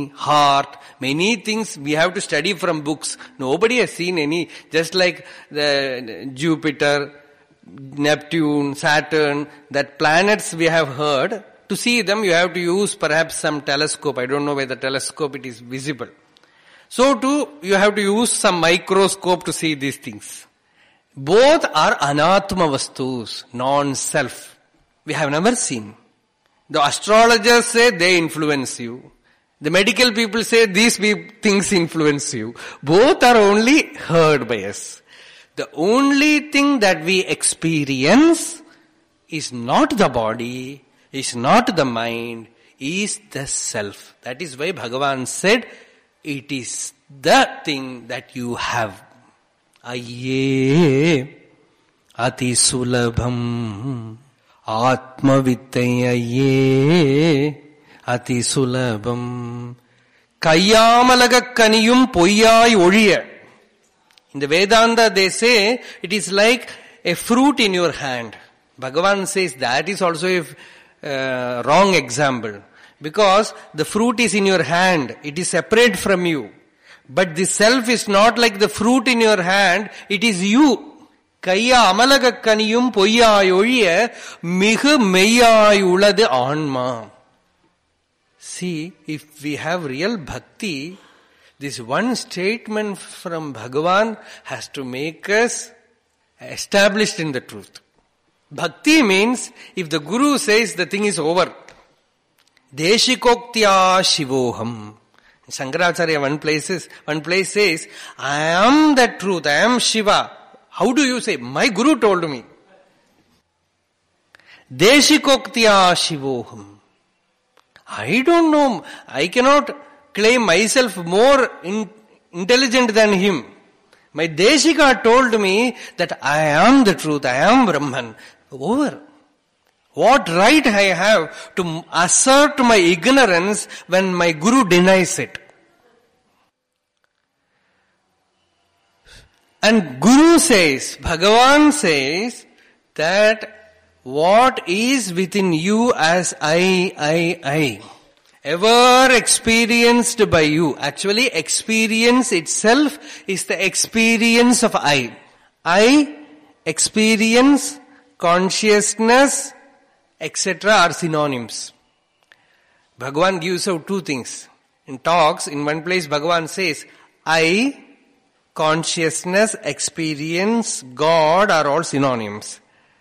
heart, many things we have to study from books. Nobody has seen any, just like the Jupiter, Neptune, Saturn, that planets we have heard. To see them, you have to use perhaps some telescope. I don't know whether telescope it is visible. So too, you have to use some microscope to see these things. Both are anatma vastus, non-self. We have never seen. The astrologers say they influence you. The medical people say these things influence you. Both are only heard by us. The only thing that we experience is not the body, is not the mind, is the self. That is why Bhagavan said, it is the thing that you have. അയ്യേ അതിസുലഭം ആത്മവിത്തയ്യേ അതിസുലഭം കയ്യാമലകക്കനിയും പൊയ്യായി ഒഴിയ In the Vedanta they say it is like a fruit in your hand. Bhagavan says that is also a uh, wrong example. Because the fruit is in your hand, it is separate from you. But the self is not like the fruit in your hand, it is you. கைய அமலகக்கனியும் பொய்யாய் ஒழிய மிகு மெய்யாய் உளது ஆன்மா See, if we have real bhakti, this one statement from Bhagavan has to make us established in the truth. Bhakti means if the Guru says the thing is over, Deshikoktya Shivoham. Shankaracharya one place is, one place says, I am the truth, I am Shiva. How do you say? My Guru told me. Deshikoktya Shivoham. I don't know. I cannot claim myself more in, intelligent than him. My Deshika told me that I am the truth, I am Brahman. Over. What right I have to assert my ignorance when my Guru denies it? And Guru says, Bhagavan says that what is within you as I, I, I, ever experienced by you. Actually, experience itself is the experience of I. I, experience, consciousness, etc. are synonyms. Bhagavan gives out two things. In talks, in one place Bhagavan says, I, consciousness, experience, God are all synonyms.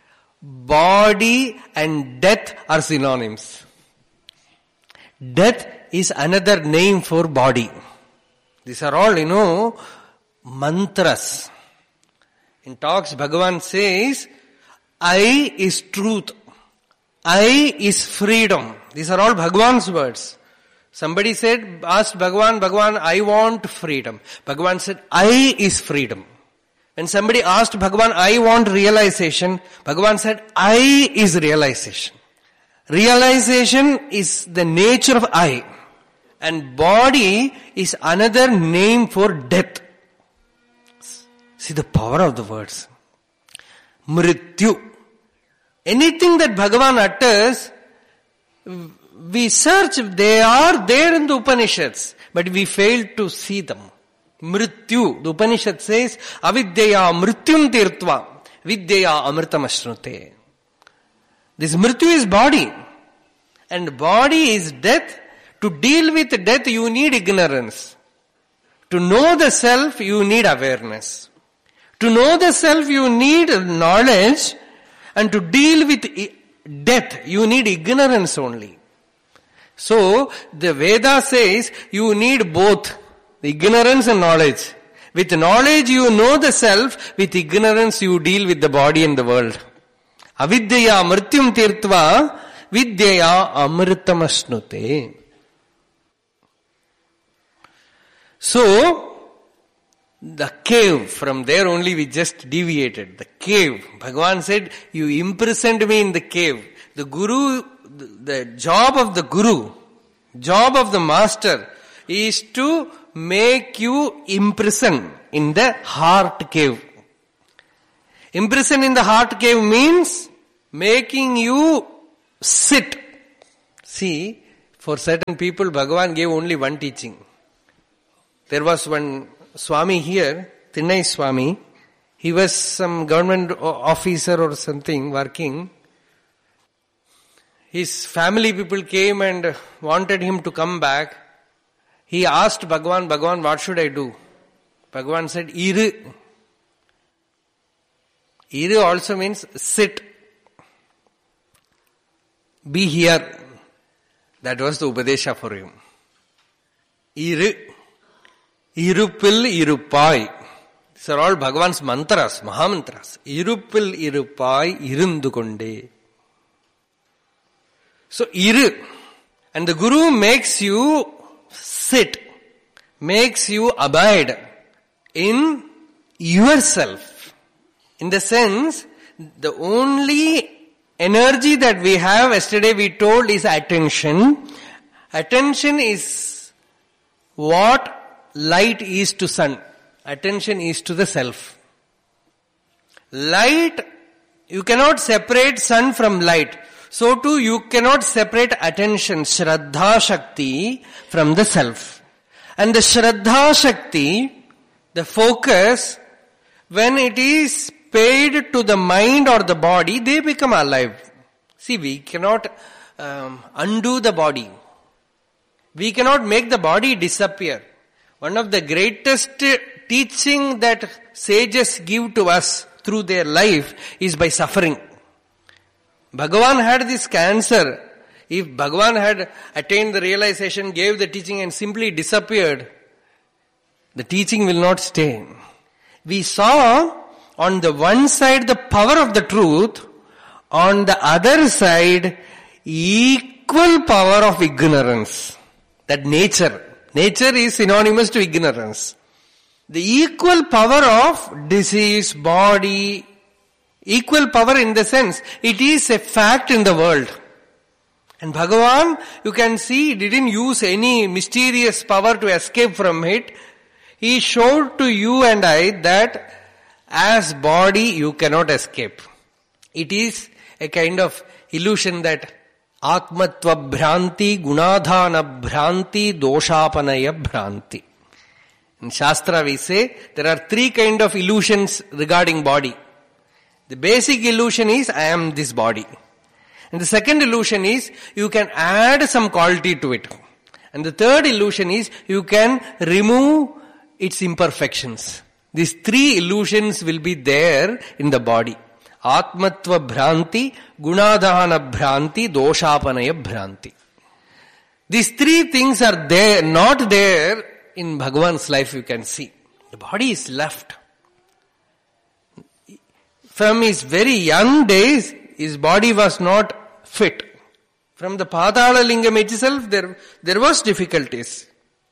Body and death are synonyms. Death is another name for body. These are all, you know, mantras. In talks, Bhagavan says, I is truth. I is freedom. These are all Bhagavan's words. Somebody said, asked Bhagavan, Bhagavan, I want freedom. Bhagavan said, I is freedom. When somebody asked Bhagavan, I want realization, Bhagavan said, I is realization. Realization is the nature of I. And body is another name for death. See the power of the words. Mrityu. Anything that Bhagavan utters, we search, they are there in the Upanishads, but we fail to see them. Mrityu. The Upanishad says, avidyaya mrityum tirtva, vidyaya amritamashnute. This mrityu is body. And body is death. To deal with death, you need ignorance. To know the self, you need awareness. To know the self, you need knowledge. And to deal with death, you need ignorance only. So, the Veda says you need both ignorance and knowledge. With knowledge you know the self, with ignorance you deal with the body and the world. Avidyaya mrityum tirtva vidyaya amritamasnute. So, the cave, from there only we just deviated. The cave. Bhagavan said, you imprisoned me in the cave. The guru, the job of the guru, job of the master is to make you imprison in the heart cave. Imprison in the heart cave means making you sit. See, For certain people, Bhagavan gave only one teaching. There was one Swami here, Thinnai Swami. He was some government officer or something working. His family people came and wanted him to come back. He asked Bhagavan, Bhagavan, what should I do? Bhagavan said, Iru. Iru also means sit. Be here. That was the Upadesha for him. Iru. Irupil irupai. These are all Bhagavan's mantras, Mahamantras. Irupil irupai irundukonde. So iru. And the Guru makes you sit, makes you abide in yourself. In the sense, the only energy that we have, yesterday we told is attention. Attention is what light is to sun. Attention is to the self. Light, you cannot separate sun from light. So too you cannot separate attention, Shraddha Shakti from the self. And the Shraddha Shakti, the focus, when it is paid to the mind or the body, they become alive. See, we cannot um, undo the body. We cannot make the body disappear. One of the greatest teaching that sages give to us through their life is by suffering. Bhagavan had this cancer. If Bhagavan had attained the realization, gave the teaching and simply disappeared, the teaching will not stay. We saw on the one side the power of the truth, on the other side equal power of ignorance. That nature. Nature is synonymous to ignorance. The equal power of disease, body, equal power in the sense it is a fact in the world. And Bhagavan, you can see, didn't use any mysterious power to escape from it. He showed to you and I that as body you cannot escape. It is a kind of illusion that Atmatva Bhranti, Gunadhana Bhranti, Doshapanaya Bhranti. In Shastra we say there are three kind of illusions regarding body. The basic illusion is I am this body. And the second illusion is you can add some quality to it. And the third illusion is you can remove its imperfections. These three illusions will be there in the body. Atmatva Bhranti, Gunadhana Bhranti, Doshapanaya Bhranti. These three things are there, not there in Bhagavan's life you can see. The body is left. From his very young days, his body was not fit. From the Padala Lingam itself, there, there was difficulties.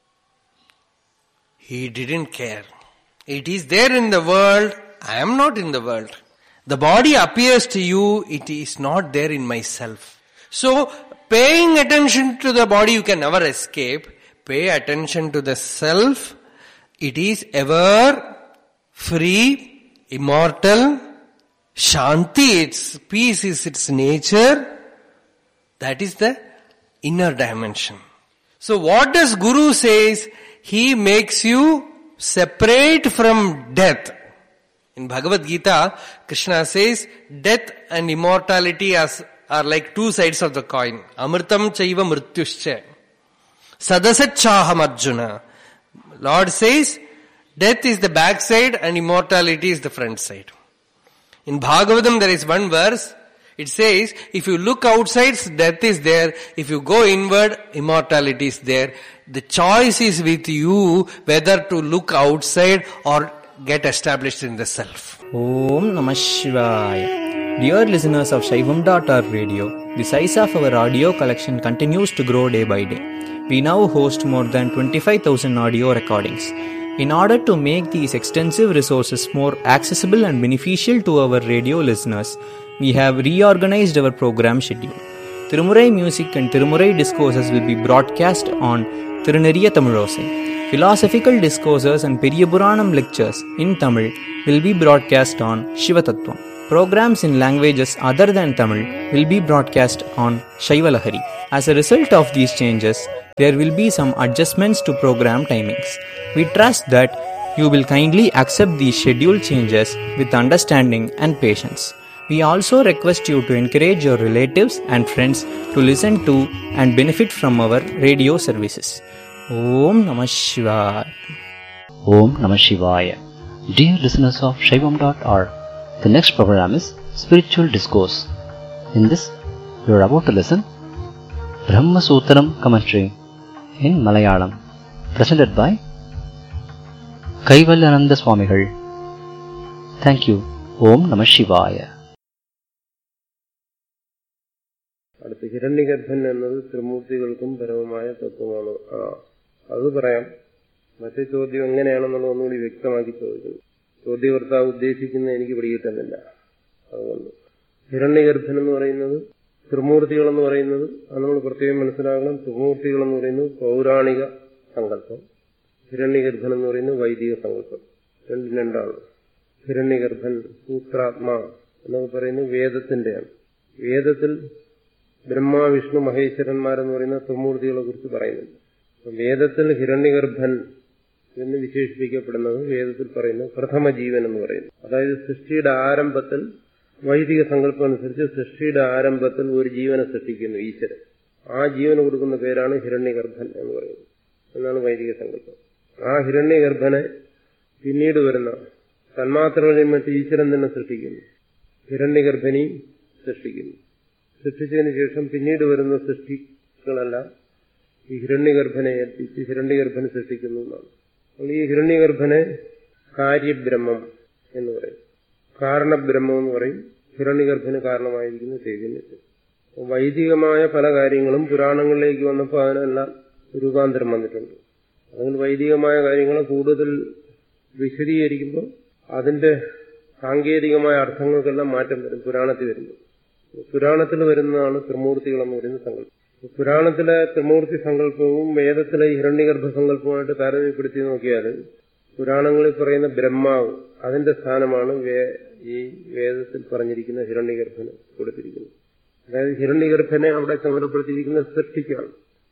He didn't care. It is there in the world, I am not in the world. The body appears to you, it is not there in myself. So, paying attention to the body you can never escape. Pay attention to the self. It is ever free, immortal, Shanti, its peace is its nature. That is the inner dimension. So what does Guru says? He makes you separate from death. In Bhagavad Gita, Krishna says, death and immortality as, are like two sides of the coin. Amritam chaiva mrityuscha. Sadasachaham Arjuna. Lord says, death is the back side and immortality is the front side. In Bhagavatam there is one verse, it says, if you look outside, death is there. If you go inward, immortality is there. The choice is with you whether to look outside or get established in the self. Om Namah Shivaya. Dear listeners of Shaivam.org radio, the size of our audio collection continues to grow day by day. We now host more than 25,000 audio recordings. In order to make these extensive resources more accessible and beneficial to our radio listeners, we have reorganized our program schedule. Tirumurai music and Tirumurai discourses will be broadcast on Tiruneriya Tamilosai. Philosophical discourses and Periyapuranam lectures in Tamil will be broadcast on Shivatattvam. Programs in languages other than Tamil will be broadcast on Shaivalahari. As a result of these changes, there will be some adjustments to program timings. We trust that you will kindly accept these schedule changes with understanding and patience. We also request you to encourage your relatives and friends to listen to and benefit from our radio services. Om Namah Shivaya. Om Namah Shivaya. Dear listeners of Shaivam.org, the next program is Spiritual Discourse. In this, you are about to listen Brahma Sutram commentary in Malayalam, presented by Kaivalyananda Swamigal. Thank you. Om Namah Shivaya. അടുത്ത് ഹിരണ്യഗർഭൻ എന്നത് ത്രിമൂർത്തികൾക്കും പരമമായ തത്വമാണ് ആ അത് പറയാം മറ്റേ ചോദ്യം എങ്ങനെയാണെന്നുള്ളത് ഒന്നുകൂടി വ്യക്തമാക്കി ചോദിക്കുന്നു ചോദ്യകർത്താവ് ഉദ്ദേശിക്കുന്നത് എനിക്ക് പിടികിട്ടുന്നില്ല അതുകൊണ്ട് ഹിരണ്യഗർഭൻ എന്ന് പറയുന്നത് ത്രിമൂർത്തികൾ എന്ന് പറയുന്നത് അത് നമ്മൾ പ്രത്യേകം മനസ്സിലാക്കണം ത്രിമൂർത്തികൾ എന്ന് പറയുന്നത് പൗരാണിക സങ്കല്പം ഹിരണ്യഗർഭൻ എന്ന് പറയുന്നത് വൈദിക സങ്കല്പം രണ്ടും രണ്ടാണ് ഹിരണ്യഗർഭൻ സൂത്രാത്മാ എന്നൊക്കെ പറയുന്നത് വേദത്തിന്റെയാണ് വേദത്തിൽ ബ്രഹ്മ വിഷ്ണു മഹേശ്വരന്മാരെന്ന് പറയുന്ന ത്രിമൂർത്തികളെ കുറിച്ച് പറയുന്നുണ്ട് വേദത്തിൽ ഹിരണ്യഗർഭൻ എന്ന് വിശേഷിപ്പിക്കപ്പെടുന്നത് വേദത്തിൽ പറയുന്ന പ്രഥമ ജീവൻ എന്ന് പറയുന്നു അതായത് സൃഷ്ടിയുടെ ആരംഭത്തിൽ വൈദിക സങ്കല്പം അനുസരിച്ച് സൃഷ്ടിയുടെ ആരംഭത്തിൽ ഒരു ജീവനെ സൃഷ്ടിക്കുന്നു ഈശ്വരൻ ആ ജീവന് കൊടുക്കുന്ന പേരാണ് ഹിരണ്യഗർഭൻ എന്ന് പറയുന്നത് എന്നാണ് വൈദിക സങ്കല്പം ആ ഹിരണ്യഗർഭനെ പിന്നീട് വരുന്ന തന്മാത്രകളിൽ മറ്റ് ഈശ്വരൻ തന്നെ സൃഷ്ടിക്കുന്നു ഹിരണ്യഗർഭനി സൃഷ്ടിക്കുന്നു സൃഷ്ടിച്ചതിന് ശേഷം പിന്നീട് വരുന്ന സൃഷ്ടികളെല്ലാം ഈ ഹിരണ്യഗർഭനെ ഏൽപ്പിച്ച് ഹിരണ്യഗർഭനെ സൃഷ്ടിക്കുന്നു എന്നാണ് അപ്പോൾ ഈ ഹിരണ്യഗർഭനെ കാര്യബ്രഹ്മം എന്ന് പറയും കാരണബ്രഹ്മം എന്ന് പറയും ഹിരണ്യഗർഭന് കാരണമായിരിക്കുന്ന ചൈതന്യത്തിൽ വൈദികമായ പല കാര്യങ്ങളും പുരാണങ്ങളിലേക്ക് വന്നപ്പോൾ അതിനെല്ലാം രൂപാന്തരം വന്നിട്ടുണ്ട് അതുകൊണ്ട് വൈദികമായ കാര്യങ്ങളെ കൂടുതൽ വിശദീകരിക്കുമ്പോൾ അതിന്റെ സാങ്കേതികമായ അർത്ഥങ്ങൾക്കെല്ലാം മാറ്റം വരും പുരാണത്തിൽ വരുമ്പോൾ പുരാണത്തിൽ വരുന്നതാണ് ത്രിമൂർത്തികൾ എന്ന് പറയുന്ന സങ്കല്പം പുരാണത്തിലെ ത്രിമൂർത്തി സങ്കല്പവും വേദത്തിലെ ഹിരണ്യഗർഭ സങ്കല്പവുമായിട്ട് താരതമ്യപ്പെടുത്തി നോക്കിയാൽ പുരാണങ്ങളിൽ പറയുന്ന ബ്രഹ്മാവ് അതിന്റെ സ്ഥാനമാണ് ഈ വേദത്തിൽ പറഞ്ഞിരിക്കുന്ന ഹിരണ്യഗർഭന് കൊടുത്തിരിക്കുന്നത് അതായത് ഹിരണ്യഗർഭനെ അവിടെ ചുമതലപ്പെടുത്തിയിരിക്കുന്ന സൃഷ്ടിക്കാണ്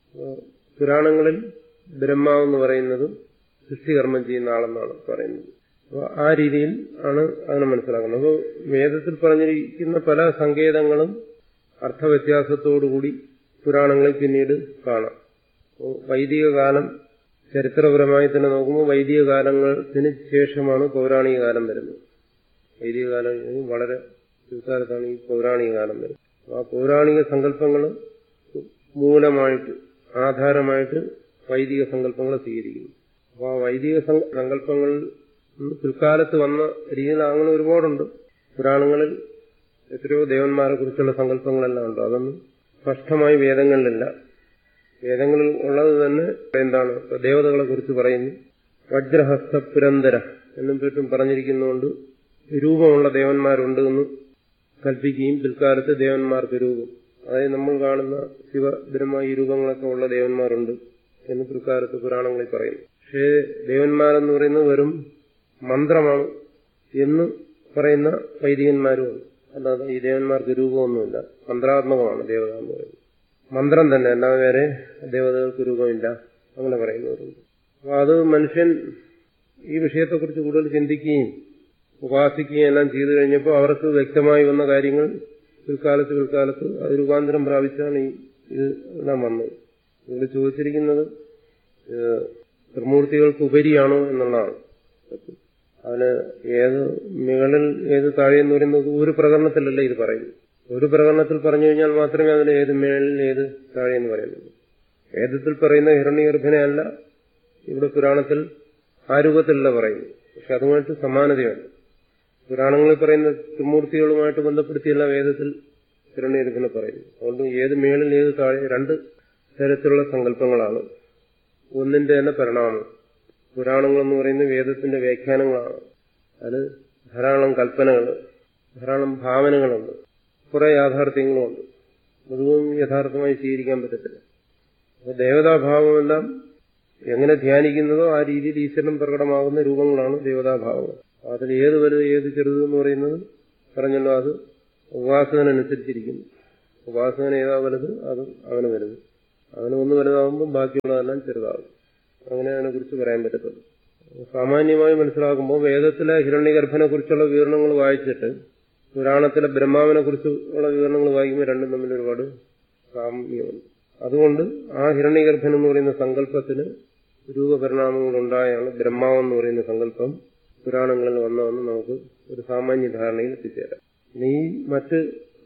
പുരാണങ്ങളിൽ ബ്രഹ്മാവ് എന്ന് പറയുന്നത് സൃഷ്ടികർമ്മം ചെയ്യുന്ന ആളെന്നാണ് പറയുന്നത് അപ്പോൾ ആ രീതിയിൽ ആണ് അതിനെ മനസ്സിലാക്കുന്നത് അപ്പോൾ വേദത്തിൽ പറഞ്ഞിരിക്കുന്ന പല സങ്കേതങ്ങളും അർത്ഥവ്യത്യാസത്തോടുകൂടി പുരാണങ്ങളിൽ പിന്നീട് കാണാം അപ്പോൾ വൈദിക കാലം ചരിത്രപരമായി തന്നെ നോക്കുമ്പോൾ വൈദിക കാലത്തിന് ശേഷമാണ് പൗരാണിക കാലം വരുന്നത് വൈദിക കാലം വളരെ പിൽക്കാലത്താണ് ഈ പൗരാണിക കാലം വരുന്നത് ആ പൗരാണിക സങ്കല്പങ്ങൾ മൂലമായിട്ട് ആധാരമായിട്ട് വൈദിക സങ്കല്പങ്ങളെ സ്വീകരിക്കുന്നു അപ്പോൾ ആ വൈദിക സങ്കല്പങ്ങൾ പിൽക്കാലത്ത് വന്ന രീതിയിൽ അങ്ങനെ ഒരുപാടുണ്ട് പുരാണങ്ങളിൽ എത്രയോ ദേവന്മാരെ കുറിച്ചുള്ള സങ്കല്പങ്ങളെല്ലാം ഉണ്ട് അതൊന്നും സ്പഷ്ടമായി വേദങ്ങളിലില്ല വേദങ്ങളിൽ ഉള്ളത് തന്നെ എന്താണ് ദേവതകളെ കുറിച്ച് പറയുന്നു വജ്രഹസ്ത പുരന്തര എന്നും പേട്ടും പറഞ്ഞിരിക്കുന്നതുകൊണ്ട് രൂപമുള്ള ദേവന്മാരുണ്ട് എന്ന് കൽപ്പിക്കുകയും പിൽക്കാലത്ത് ദേവന്മാർക്ക് രൂപം അതായത് നമ്മൾ കാണുന്ന ശിവ ഈ രൂപങ്ങളൊക്കെ ഉള്ള ദേവന്മാരുണ്ട് എന്ന് പിൽക്കാലത്ത് പുരാണങ്ങളിൽ പറയുന്നു പക്ഷേ ദേവന്മാരെന്ന് പറയുന്നത് വെറും മന്ത്രമാണ് എന്ന് പറയുന്ന വൈദികന്മാരുമാണ് അല്ലാതെ ഈ ദേവന്മാർക്ക് രൂപമൊന്നുമില്ല മന്ത്രാത്മകമാണ് ദേവത എന്ന് പറയുന്നത് മന്ത്രം തന്നെ അല്ലാതെ വേറെ ദേവതകൾക്ക് രൂപമില്ല അങ്ങനെ പറയുന്നവരുണ്ട് അപ്പൊ അത് മനുഷ്യൻ ഈ വിഷയത്തെക്കുറിച്ച് കൂടുതൽ ചിന്തിക്കുകയും ഉപാസിക്കുകയും എല്ലാം ചെയ്തു കഴിഞ്ഞപ്പോൾ അവർക്ക് വ്യക്തമായി വന്ന കാര്യങ്ങൾ പിൽക്കാലത്ത് പിൽക്കാലത്ത് അത് രൂപാന്തരം പ്രാപിച്ചാണ് ഈ ഇത് എല്ലാം വന്നത് ഇവിടെ ചോദിച്ചിരിക്കുന്നത് ത്രിമൂർത്തികൾക്ക് ഉപരിയാണോ എന്നുള്ളതാണ് അതിന് ഏത് മുകളിൽ ഏത് താഴെ എന്ന് പറയുന്നത് ഒരു പ്രകടനത്തിലല്ല ഇത് പറയുന്നു ഒരു പ്രകടനത്തിൽ പറഞ്ഞു കഴിഞ്ഞാൽ മാത്രമേ അതിന് ഏത് മേളിൽ ഏത് താഴെ എന്ന് പറയുന്നുള്ളൂ വേദത്തിൽ പറയുന്ന ഹിരണ്യഗർഭനെയല്ല ഇവിടെ പുരാണത്തിൽ ആ രൂപത്തിലല്ല പറയുന്നു പക്ഷെ അതുമായിട്ട് സമാനതയുണ്ട് പുരാണങ്ങളിൽ പറയുന്ന ത്രിമൂർത്തികളുമായിട്ട് ബന്ധപ്പെടുത്തിയല്ല വേദത്തിൽ ഹിരണ്യഗർഭനെ പറയുന്നു അതുകൊണ്ട് ഏത് മേളിൽ ഏത് താഴെ രണ്ട് തരത്തിലുള്ള സങ്കല്പങ്ങളാണ് ഒന്നിന്റെ തന്നെ പരിണാമം പുരാണങ്ങൾ എന്ന് പറയുന്നത് വേദത്തിന്റെ വ്യാഖ്യാനങ്ങളാണ് അത് ധാരാളം കൽപ്പനകൾ ധാരാളം ഭാവനകളുണ്ട് കുറെ യാഥാർത്ഥ്യങ്ങളുമുണ്ട് മുഴുവൻ യഥാർത്ഥമായി സ്വീകരിക്കാൻ പറ്റത്തില്ല അപ്പൊ ദേവതാഭാവമെല്ലാം എങ്ങനെ ധ്യാനിക്കുന്നതോ ആ രീതിയിൽ ഈശ്വരൻ പ്രകടമാകുന്ന രൂപങ്ങളാണ് ദേവതാഭാവങ്ങൾ അതിൽ ഏത് വലുത് ഏത് ചെറുത് എന്ന് പറയുന്നത് പറഞ്ഞല്ലോ അത് ഉപാസനനുസരിച്ചിരിക്കുന്നു ഉപാസകൻ ഏതാ വലുത് അത് അവന് വലുത് അവന് ഒന്ന് വലുതാകുമ്പോൾ ബാക്കിയുള്ളതെല്ലാം ചെറുതാകും അങ്ങനെ അതിനെക്കുറിച്ച് പറയാൻ പറ്റത്തുള്ളൂ സാമാന്യമായി മനസ്സിലാക്കുമ്പോൾ വേദത്തിലെ ഹിരണ്യഗർഭനെ കുറിച്ചുള്ള വിവരണങ്ങൾ വായിച്ചിട്ട് പുരാണത്തിലെ ബ്രഹ്മാവിനെ കുറിച്ചുള്ള വിവരണങ്ങൾ വായിക്കുമ്പോൾ രണ്ടും തമ്മിൽ ഒരുപാട് സാമ്യമുണ്ട് അതുകൊണ്ട് ആ ഹിരണ്യഗർഭൻ എന്ന് പറയുന്ന സങ്കല്പത്തിന് രൂപപരിണാമങ്ങൾ ഉണ്ടായാണ് ബ്രഹ്മാവെന്ന് പറയുന്ന സങ്കല്പം പുരാണങ്ങളിൽ വന്നതെന്ന് നമുക്ക് ഒരു സാമാന്യ ധാരണയിൽ എത്തിച്ചേരാം ഇനി ഈ മറ്റ്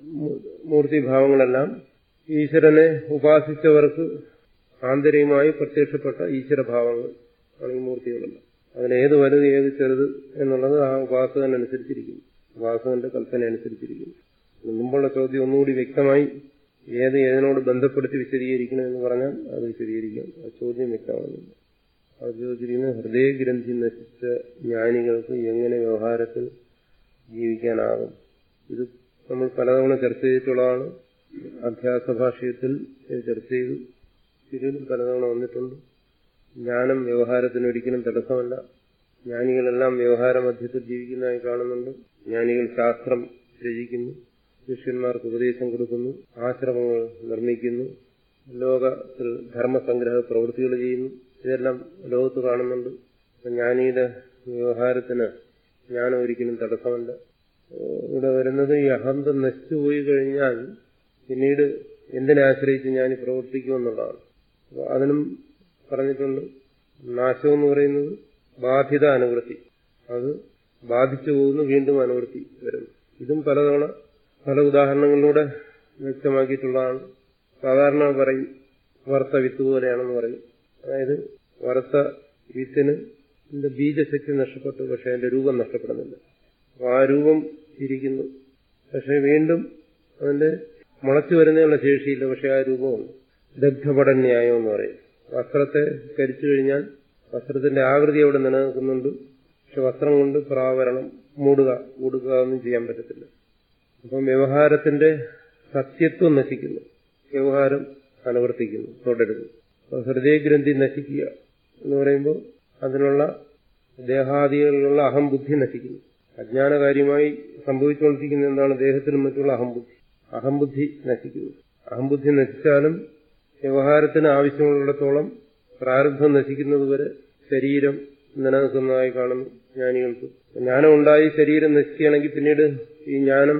മൂർത്തിഭാവങ്ങളെല്ലാം ഈശ്വരനെ ഉപാസിച്ചവർക്ക് ആന്തരികമായി പ്രത്യക്ഷപ്പെട്ട ഈശ്വരഭാവങ്ങൾ ആണ് ഈ മൂർത്തികളെല്ലാം അതിലേത് വലുത് ഏത് ചെറുത് എന്നുള്ളത് ആ ഉപാസകനനുസരിച്ചിരിക്കുന്നു ഉപാസകന്റെ കൽപ്പന അനുസരിച്ചിരിക്കുന്നു മുമ്പുള്ള ചോദ്യം ഒന്നുകൂടി വ്യക്തമായി ഏത് ഏതിനോട് ബന്ധപ്പെടുത്തി വിശദീകരിക്കണം എന്ന് പറഞ്ഞാൽ അത് വിശദീകരിക്കാം ആ ചോദ്യം വ്യക്തമാകുന്നില്ല അത് ചോദിച്ചിരിക്കുന്നത് ഹൃദയഗ്രന്ഥി നശിച്ച ജ്ഞാനികൾക്ക് എങ്ങനെ വ്യവഹാരത്തിൽ ജീവിക്കാനാകും ഇത് നമ്മൾ പലതവണ ചർച്ച ചെയ്തിട്ടുള്ളതാണ് അധ്യാസ ഭാഷയത്തിൽ ചർച്ച ചെയ്തു ഇതിലും പലതവണ വന്നിട്ടുണ്ട് ജ്ഞാനം വ്യവഹാരത്തിന് ഒരിക്കലും തടസ്സമല്ല ജ്ഞാനികളെല്ലാം വ്യവഹാര മധ്യത്തിൽ ജീവിക്കുന്നതായി കാണുന്നുണ്ട് ജ്ഞാനികൾ ശാസ്ത്രം രചിക്കുന്നു ശിഷ്യന്മാർക്ക് ഉപദേശം കൊടുക്കുന്നു ആശ്രമങ്ങൾ നിർമ്മിക്കുന്നു ലോകത്തിൽ ധർമ്മസംഗ്രഹ പ്രവൃത്തികൾ ചെയ്യുന്നു ഇതെല്ലാം ലോകത്ത് കാണുന്നുണ്ട് ജ്ഞാനിയുടെ വ്യവഹാരത്തിന് ജ്ഞാനം ഒരിക്കലും തടസ്സമല്ല ഇവിടെ വരുന്നത് ഈ അഹന്ത നശിച്ചുപോയി കഴിഞ്ഞാൽ പിന്നീട് എന്തിനെ ആശ്രയിച്ച് ഞാൻ പ്രവർത്തിക്കുമെന്നുള്ളതാണ് അപ്പോൾ അതിനും പറഞ്ഞിട്ടുണ്ട് നാശം എന്ന് പറയുന്നത് ബാധിത അനുവൃത്തി അത് ബാധിച്ചു പോകുന്നു വീണ്ടും അനുവൃത്തി വരുന്നു ഇതും പലതവണ പല ഉദാഹരണങ്ങളിലൂടെ വ്യക്തമാക്കിയിട്ടുള്ളതാണ് സാധാരണ പറയും വറുത്ത വിത്ത് പോലെയാണെന്ന് പറയും അതായത് വറുത്ത വിത്തിന് ഇതിന്റെ ബീജശക്തി നഷ്ടപ്പെട്ടു പക്ഷെ അതിന്റെ രൂപം നഷ്ടപ്പെടുന്നില്ല അപ്പൊ ആ രൂപം ഇരിക്കുന്നു പക്ഷെ വീണ്ടും അതിന്റെ മുളച്ചു വരുന്നതിനുള്ള ശേഷിയില്ല പക്ഷെ ആ രൂപമുണ്ട് ദഗ്ധപടന്യായം എന്ന് പറയും വസ്ത്രത്തെ കരിച്ചു കഴിഞ്ഞാൽ വസ്ത്രത്തിന്റെ ആകൃതി അവിടെ നിലനിൽക്കുന്നുണ്ട് പക്ഷെ വസ്ത്രം കൊണ്ട് പ്രാവരണം മൂടുക മൂടുക ഒന്നും ചെയ്യാൻ പറ്റത്തില്ല അപ്പം വ്യവഹാരത്തിന്റെ സത്യത്വം നശിക്കുന്നു വ്യവഹാരം അനുവർത്തിക്കുന്നു തുടരുന്നു അപ്പോൾ ഹൃദയഗ്രന്ഥി നശിക്കുക എന്ന് പറയുമ്പോൾ അതിനുള്ള ദേഹാദികളിലുള്ള അഹംബുദ്ധി നശിക്കുന്നു അജ്ഞാനകാര്യമായി സംഭവിച്ചുകൊണ്ടിരിക്കുന്ന എന്താണ് ദേഹത്തിനും മറ്റുള്ള അഹംബുദ്ധി അഹംബുദ്ധി നശിക്കുന്നു അഹംബുദ്ധി നശിച്ചാലും വ്യവഹാരത്തിന് ആവശ്യമുള്ളിടത്തോളം പ്രാരബ്ധം നശിക്കുന്നതുവരെ ശരീരം നിലനിൽക്കുന്നതായി കാണുന്നു ജ്ഞാനികൾക്ക് ജ്ഞാനം ഉണ്ടായി ശരീരം നശിക്കുകയാണെങ്കിൽ പിന്നീട് ഈ ജ്ഞാനം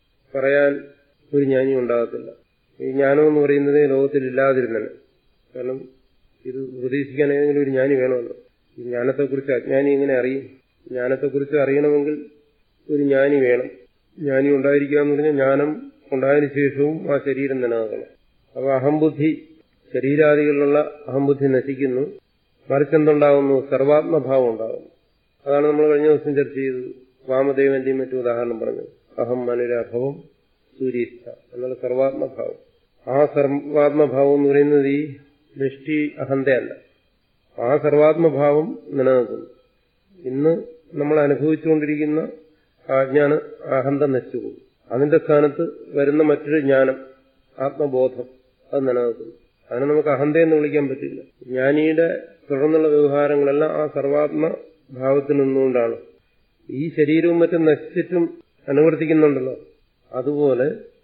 പറയാൻ ഒരു ജ്ഞാനി ഉണ്ടാകത്തില്ല ഈ ജ്ഞാനം എന്ന് പറയുന്നത് ലോകത്തിൽ ഇല്ലാതിരുന്നത് കാരണം ഇത് ഉപദേശിക്കാൻ ഏതെങ്കിലും ഒരു ജ്ഞാനി വേണമല്ലോ ഈ ജ്ഞാനത്തെക്കുറിച്ച് അജ്ഞാനി എങ്ങനെ അറിയും ജ്ഞാനത്തെക്കുറിച്ച് അറിയണമെങ്കിൽ ഒരു ജ്ഞാനി വേണം ജ്ഞാനി ഉണ്ടായിരിക്കുക എന്ന് പറഞ്ഞാൽ ജ്ഞാനം ഉണ്ടായതിനു ശേഷവും ആ ശരീരം നിലനിൽക്കണം അപ്പൊ അഹംബുദ്ധി ശരീരാദികളിലുള്ള അഹംബുദ്ധി നശിക്കുന്നു മറിച്ചെന്തുണ്ടാകുന്നു സർവാത്മഭാവം ഉണ്ടാകുന്നു അതാണ് നമ്മൾ കഴിഞ്ഞ ദിവസം ചർച്ച ചെയ്തത് വാമദേവന്റെയും മറ്റും ഉദാഹരണം പറഞ്ഞത് അഹം മനുരാഭവം സൂര്യസ്ഥ എന്നുള്ള സർവാത്മഭാവം ആ സർവാത്മഭാവം എന്ന് പറയുന്നത് ഈ ദൃഷ്ടി അഹന്തയല്ല ആ സർവാത്മഭാവം നിലനിൽക്കുന്നു ഇന്ന് നമ്മൾ അനുഭവിച്ചുകൊണ്ടിരിക്കുന്ന ആ ജ്ഞാന അഹന്ത നശിച്ചുപോകും അതിന്റെ സ്ഥാനത്ത് വരുന്ന മറ്റൊരു ജ്ഞാനം ആത്മബോധം അത് നിലനിൽക്കുന്നു അതിനെ നമുക്ക് അഹന്തയെന്ന് വിളിക്കാൻ പറ്റില്ല ജ്ഞാനിയുടെ തുടർന്നുള്ള വ്യവഹാരങ്ങളെല്ലാം ആ സർവാത്മ ഭാവത്തിൽ നിന്നുകൊണ്ടാണ് ഈ ശരീരവും മറ്റും നശിച്ചിട്ടും അനുവർത്തിക്കുന്നുണ്ടല്ലോ അതുപോലെ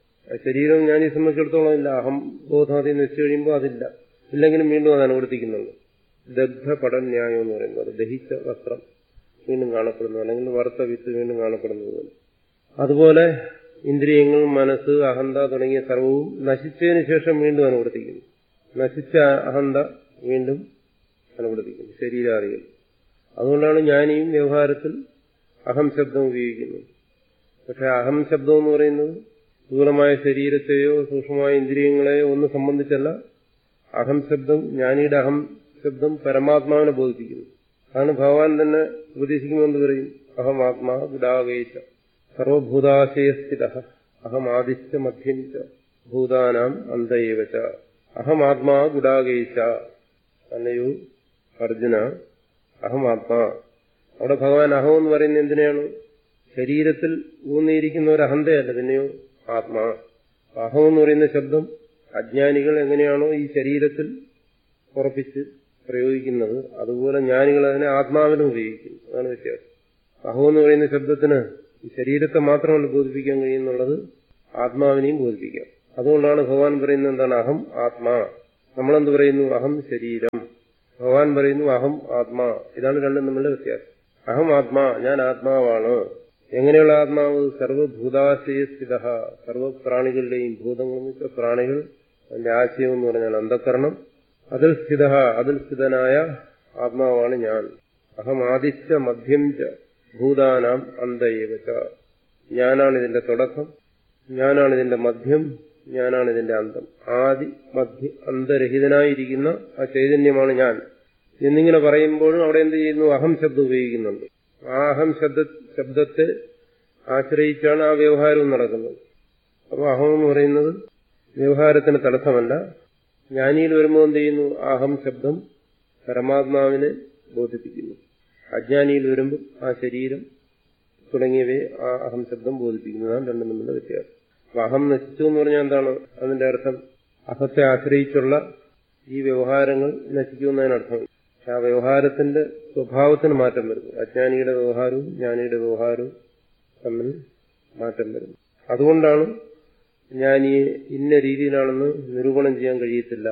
ശരീരം ജ്ഞാനിയെ സംബന്ധിച്ചിടത്തോളം ഇല്ല അഹം ബോധാതി നശിച്ചു കഴിയുമ്പോൾ അതില്ല ഇല്ലെങ്കിലും വീണ്ടും അത് അനുവർത്തിക്കുന്നുണ്ട് ദഗ്ധ പടന്യായം എന്ന് പറയുന്നത് ദഹിച്ച വസ്ത്രം വീണ്ടും കാണപ്പെടുന്നു അല്ലെങ്കിൽ വറുത്ത വിത്ത് വീണ്ടും കാണപ്പെടുന്നത് പോലെ അതുപോലെ ഇന്ദ്രിയങ്ങൾ മനസ്സ് അഹന്ത തുടങ്ങിയ സർവവും നശിച്ചതിന് ശേഷം വീണ്ടും അനുവർത്തിക്കുന്നു നശിച്ച അഹന്ത വീണ്ടും അനുവർത്തിക്കുന്നു ശരീരാദികൾ അതുകൊണ്ടാണ് ജ്ഞാനിയും വ്യവഹാരത്തിൽ അഹം ശബ്ദം ഉപയോഗിക്കുന്നത് പക്ഷെ അഹം ശബ്ദം എന്ന് പറയുന്നത് സ്ഥൂലമായ ശരീരത്തെയോ സൂക്ഷ്മമായ ഇന്ദ്രിയങ്ങളെയോ ഒന്നും സംബന്ധിച്ചല്ല അഹം ശബ്ദം ജ്ഞാനിയുടെ അഹം ശബ്ദം പരമാത്മാവിനെ ബോധിപ്പിക്കുന്നു അതാണ് ഭഗവാൻ തന്നെ ഉപദേശിക്കുമെന്ന് പറയും അഹം ആത്മാ ഗുഡാവേശ സർവഭൂതാശയസ്ഥിത അഹം ആദിശ്യ മധ്യം ച ഭൂതാനാം അന്തയേവച അഹം ആത്മാ ഗുഡാകേശ അല്ലയോ അർജുന അഹം ആത്മാ അവിടെ ഭഗവാൻ അഹം എന്ന് പറയുന്നത് എന്തിനാണ് ശരീരത്തിൽ ഊന്നിയിരിക്കുന്ന ഒരു അഹന്തയല്ല പിന്നെയോ ആത്മാ അഹം എന്ന് പറയുന്ന ശബ്ദം അജ്ഞാനികൾ എങ്ങനെയാണോ ഈ ശരീരത്തിൽ ഉറപ്പിച്ച് പ്രയോഗിക്കുന്നത് അതുപോലെ ജ്ഞാനികൾ അതിനെ ആത്മാവിനും ഉപയോഗിക്കുന്നു അതാണ് വ്യത്യാസം അഹം എന്ന് പറയുന്ന ശബ്ദത്തിന് ഈ ശരീരത്തെ മാത്രമല്ല ബോധിപ്പിക്കാൻ കഴിയുന്നുള്ളത് ആത്മാവിനെയും ബോധിപ്പിക്കാം അതുകൊണ്ടാണ് ഭഗവാൻ പറയുന്നത് എന്താണ് അഹം ആത്മാ നമ്മളെന്ത് പറയുന്നു അഹം ശരീരം ഭഗവാൻ പറയുന്നു അഹം ആത്മാ ഇതാണ് രണ്ടും തമ്മിലുള്ള വ്യത്യാസം അഹം ആത്മാ ഞാൻ ആത്മാവാണ് എങ്ങനെയുള്ള ആത്മാവ് സർവഭൂതാശയ സ്ഥിത സർവപ്രാണികളുടെയും ഭൂതങ്ങൾ എന്ന് വെച്ചാൽ പ്രാണികൾ അതിന്റെ ആശയം എന്ന് പറഞ്ഞാൽ അന്ധകരണം അതിൽ സ്ഥിത അതിൽ സ്ഥിതനായ ആത്മാവാണ് ഞാൻ അഹം ആദിത്യ മധ്യം ച ഭൂതാനാം അന്തയേവച്ച ഞാനാണ് ഇതിന്റെ തുടക്കം ഞാനാണ് ഇതിന്റെ മധ്യം ഞാനാണ് ഇതിന്റെ അന്തം ആദി മധ്യ അന്തരഹിതനായിരിക്കുന്ന ആ ചൈതന്യമാണ് ഞാൻ എന്നിങ്ങനെ പറയുമ്പോഴും അവിടെ എന്ത് ചെയ്യുന്നു അഹം ശബ്ദം ഉപയോഗിക്കുന്നുണ്ട് ആ അഹം ശബ്ദ ശബ്ദത്തെ ആശ്രയിച്ചാണ് ആ വ്യവഹാരവും നടക്കുന്നത് അപ്പോൾ അഹം എന്ന് പറയുന്നത് വ്യവഹാരത്തിന് തടസ്സമല്ല ജ്ഞാനിയിൽ വരുമ്പോൾ എന്ത് ചെയ്യുന്നു ആ അഹം ശബ്ദം പരമാത്മാവിനെ ബോധിപ്പിക്കുന്നു അജ്ഞാനിയിൽ വരുമ്പോൾ ആ ശരീരം തുടങ്ങിയവയെ ആ അഹം ശബ്ദം ബോധിപ്പിക്കുന്നതാണ് രണ്ടും തമ്മിലുള്ള വ്യത്യാസം അപ്പൊ അഹം നശിച്ചു എന്ന് പറഞ്ഞാൽ എന്താണ് അതിന്റെ അർത്ഥം അഹത്തെ ആശ്രയിച്ചുള്ള ഈ വ്യവഹാരങ്ങൾ നശിക്കുമെന്നതിനർത്ഥം പക്ഷെ ആ വ്യവഹാരത്തിന്റെ സ്വഭാവത്തിന് മാറ്റം വരുന്നു അജ്ഞാനിയുടെ വ്യവഹാരവും ജ്ഞാനിയുടെ വ്യവഹാരവും തമ്മിൽ മാറ്റം വരുന്നു അതുകൊണ്ടാണ് ജ്ഞാനിയെ ഇന്ന രീതിയിലാണെന്ന് നിരൂപണം ചെയ്യാൻ കഴിയത്തില്ല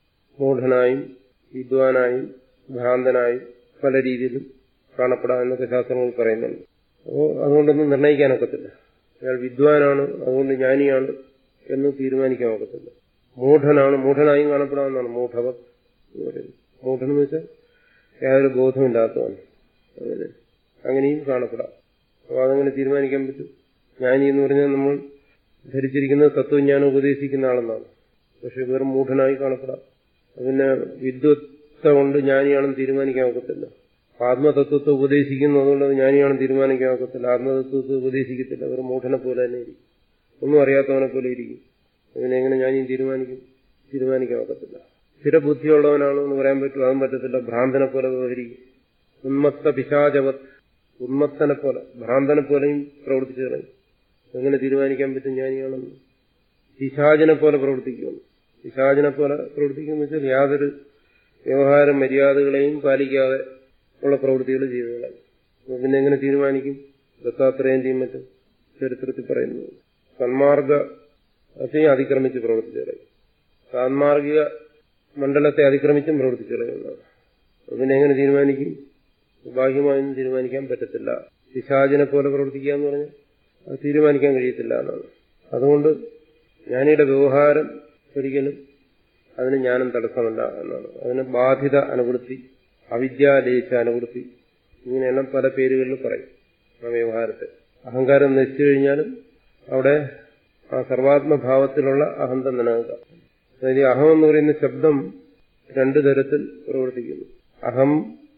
മൂഢനായും വിദ്വാനായും ഭ്രാന്തനായും പല രീതിയിലും കാണപ്പെടാം എന്നൊക്കെ ശാസ്ത്രങ്ങൾ പറയുന്നുണ്ട് അപ്പോൾ അതുകൊണ്ടൊന്നും നിർണ്ണയിക്കാനൊക്കത്തില്ല അയാൾ വിദ്വാനാണ് അതുകൊണ്ട് ജ്ഞാനിയാണ് എന്ന് തീരുമാനിക്കാൻ ഒക്കത്തില്ല മൂഢനാണ് മൂഢനായും കാണപ്പെടാമെന്നാണ് മൂഢവത് എന്ന് പറയുന്നത് മൂഢൻ എന്ന് വെച്ചാൽ യാതൊരു ബോധമില്ലാത്തവൻ അങ്ങനെ അങ്ങനെയും കാണപ്പെടാം അപ്പോൾ അതങ്ങനെ തീരുമാനിക്കാൻ പറ്റും ജ്ഞാനി എന്ന് പറഞ്ഞാൽ നമ്മൾ ധരിച്ചിരിക്കുന്നത് തത്വജ്ഞാനം ഉപദേശിക്കുന്ന ആളെന്നാണ് പക്ഷെ വെറും മൂഢനായി കാണപ്പെടാം പിന്നെ വിദ്വത്ത കൊണ്ട് ജ്ഞാനിയാണെന്ന് തീരുമാനിക്കാൻ ഒക്കത്തില്ല ആത്മതത്വത്തെ ഉപദേശിക്കുന്നു അതുകൊണ്ട് അത് ജ്ഞാനിയാണെന്ന് തീരുമാനിക്കാൻ ഒക്കത്തില്ല ആത്മതത്വത്തെ ഉപദേശിക്കത്തില്ല വെറും മൂഢനെ പോലെ തന്നെ ഇരിക്കും ഒന്നും അറിയാത്തവനെ പോലെ ഇരിക്കും അതിനെ എങ്ങനെ ജ്ഞാനിയും തീരുമാനിക്കും തീരുമാനിക്കാൻ ഒക്കത്തില്ല സ്ഥിരബുദ്ധിയുള്ളവനാണോ എന്ന് പറയാൻ പറ്റും അതും പറ്റത്തില്ല ഭ്രാന്തനെ പോലെ വ്യവഹരിക്കും ഉന്മത്ത പിശാചവത് ഉന്മത്തനെ പോലെ ഭ്രാന്തനെ പോലെയും പ്രവർത്തിച്ചു കളയും എങ്ങനെ തീരുമാനിക്കാൻ പറ്റും ജ്ഞാനിയാണെന്ന് പിശാചിനെ പോലെ പ്രവർത്തിക്കുമെന്ന് പിശാചിനെ പോലെ പ്രവർത്തിക്കുമെന്ന് വെച്ചാൽ യാതൊരു വ്യവഹാര മര്യാദകളെയും പാലിക്കാതെ ഉള്ള പ്രവൃത്തികൾ ചെയ്തതാണ് പിന്നെ എങ്ങനെ തീരുമാനിക്കും ദത്താത്രേന്റെയും മറ്റും ചരിത്രത്തിൽ പറയുന്നു സന്മാർഗ അതെയും അതിക്രമിച്ച് പ്രവർത്തിച്ചു കളയും സാൻമാർഗിക മണ്ഡലത്തെ അതിക്രമിച്ചും പ്രവർത്തിച്ചു കളയുന്നതാണ് പിന്നെ എങ്ങനെ തീരുമാനിക്കും ബാഹ്യമായൊന്നും തീരുമാനിക്കാൻ പറ്റത്തില്ല പിശാചിനെ പോലെ പ്രവർത്തിക്കുക എന്ന് പറഞ്ഞാൽ അത് തീരുമാനിക്കാൻ കഴിയത്തില്ല എന്നാണ് അതുകൊണ്ട് ജ്ഞാനിയുടെ വ്യവഹാരം ഒരിക്കലും അതിന് ജ്ഞാനം തടസ്സമല്ല എന്നാണ് അതിന് ബാധിത അനുവൃത്തി അവിദ്യാദേശ അനുവൃത്തി ഇങ്ങനെയെല്ലാം പല പേരുകളിൽ പറയും ആ വ്യവഹാരത്തെ അഹങ്കാരം നശിച്ചു കഴിഞ്ഞാലും അവിടെ ആ സർവാത്മഭാവത്തിലുള്ള അഹന്തം നിലനിൽക്കാം അതായത് അഹം എന്ന് പറയുന്ന ശബ്ദം രണ്ടു തരത്തിൽ പ്രവർത്തിക്കുന്നു അഹം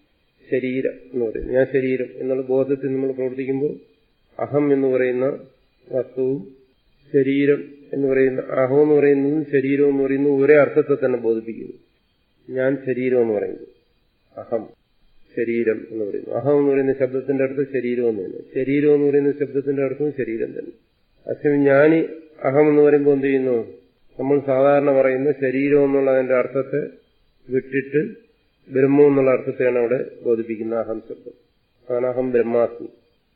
ശരീരം എന്ന് പറയുന്നു ഞാൻ ശരീരം എന്നുള്ള ബോധത്തിൽ നമ്മൾ പ്രവർത്തിക്കുമ്പോൾ അഹം എന്ന് പറയുന്ന വസ്തുവും ശരീരം എന്ന് പറയുന്ന അഹം എന്ന് പറയുന്നതും ശരീരം എന്ന് പറയുന്നതും ഒരേ അർത്ഥത്തെ തന്നെ ബോധിപ്പിക്കുന്നു ഞാൻ ശരീരം എന്ന് പറയുന്നു അഹം ശരീരം എന്ന് പറയുന്നു അഹം എന്ന് പറയുന്ന ശബ്ദത്തിന്റെ അർത്ഥം ശരീരം എന്ന് തന്നെ ശരീരം എന്ന് പറയുന്ന ശബ്ദത്തിന്റെ അർത്ഥവും ശരീരം തന്നെ പക്ഷേ ഞാനി അഹം എന്ന് പറയുമ്പോൾ എന്ത് ചെയ്യുന്നു നമ്മൾ സാധാരണ പറയുന്ന ശരീരം എന്നുള്ളതിന്റെ അർത്ഥത്തെ വിട്ടിട്ട് ബ്രഹ്മം എന്നുള്ള അർത്ഥത്തെയാണ് അവിടെ ബോധിപ്പിക്കുന്ന അഹം ശബ്ദം അതാണ് അഹം ബ്രഹ്മാസ്മി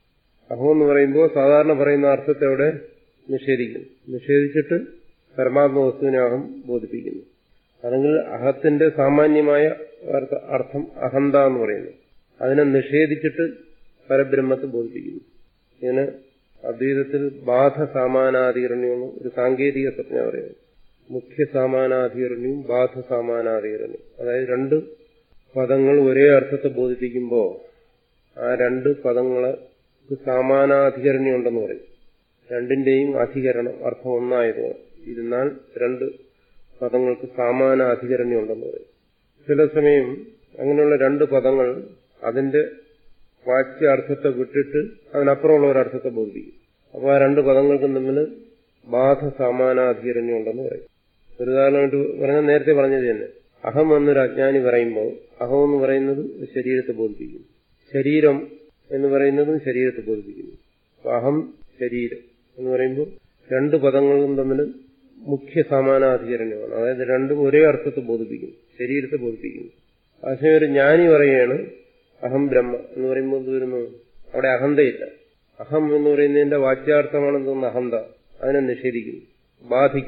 അഹം എന്ന് പറയുമ്പോൾ സാധാരണ പറയുന്ന അർത്ഥത്തെ അവിടെ നിഷേധിക്കുന്നു നിഷേധിച്ചിട്ട് പരമാത്മ വസ്തുവിനെ അഹം ബോധിപ്പിക്കുന്നു അല്ലെങ്കിൽ അഹത്തിന്റെ സാമാന്യമായ അർത്ഥം അഹന്ത എന്ന് പറയുന്നു അതിനെ നിഷേധിച്ചിട്ട് പരബ്രഹ്മത്തെ ബോധിപ്പിക്കുന്നു ഇതിന് അദ്വൈതത്തിൽ ബാധ സാമാനാധികരണ്യമെന്ന് ഒരു സാങ്കേതിക സ്വപ്ന പറയുന്നത് മുഖ്യ സാമാനാധികരണ്യവും ബാധ സാമാനാധികരണ്യം അതായത് രണ്ട് പദങ്ങൾ ഒരേ അർത്ഥത്തെ ബോധിപ്പിക്കുമ്പോൾ ആ രണ്ട് പദങ്ങളെ സാമാനാധികരണ്യം ഉണ്ടെന്ന് പറയും രണ്ടിന്റെയും അധികരണം അർത്ഥം ഒന്നായതുകൊണ്ട് ഇരുന്നാൽ രണ്ട് പദങ്ങൾക്ക് സമാന അധികരണ്യം ഉണ്ടെന്ന് പറയും ചില സമയം അങ്ങനെയുള്ള രണ്ട് പദങ്ങൾ അതിന്റെ വാച്യാർത്ഥത്തെ വിട്ടിട്ട് അതിനപ്പുറമുള്ള ഒരർത്ഥത്തെ ബോധിപ്പിക്കും അപ്പോൾ ആ രണ്ട് പദങ്ങൾക്കും തമ്മിൽ ബാധ സമാനാധികരണ്യം ഉണ്ടെന്ന് പറയും ഒരു ഉദാഹരണമായിട്ട് പറഞ്ഞാൽ നേരത്തെ പറഞ്ഞത് തന്നെ അഹം എന്നൊരു അജ്ഞാനി പറയുമ്പോൾ അഹം എന്ന് പറയുന്നത് ശരീരത്തെ ബോധിപ്പിക്കുന്നു ശരീരം എന്ന് പറയുന്നതും ശരീരത്തെ ബോധിപ്പിക്കുന്നു അപ്പൊ അഹം ശരീരം എന്ന് പറയുമ്പോൾ രണ്ട് പദങ്ങളും തമ്മിൽ മുഖ്യ സമാനാധികരണമാണ് അതായത് രണ്ടും ഒരേ അർത്ഥത്തെ ബോധിപ്പിക്കുന്നു ശരീരത്തെ ബോധിപ്പിക്കുന്നു പക്ഷേ ഒരു ജ്ഞാനി പറയുകയാണ് അഹം ബ്രഹ്മ എന്ന് പറയുമ്പോൾ എന്ത് വരുന്നു അവിടെ അഹന്തയില്ല അഹം എന്ന് പറയുന്നതിന്റെ വാച്യാർത്ഥമാണെന്ന് തോന്നുന്ന അഹന്ത അതിനെ നിഷേധിക്കുന്നു ബാധിക്കുന്നു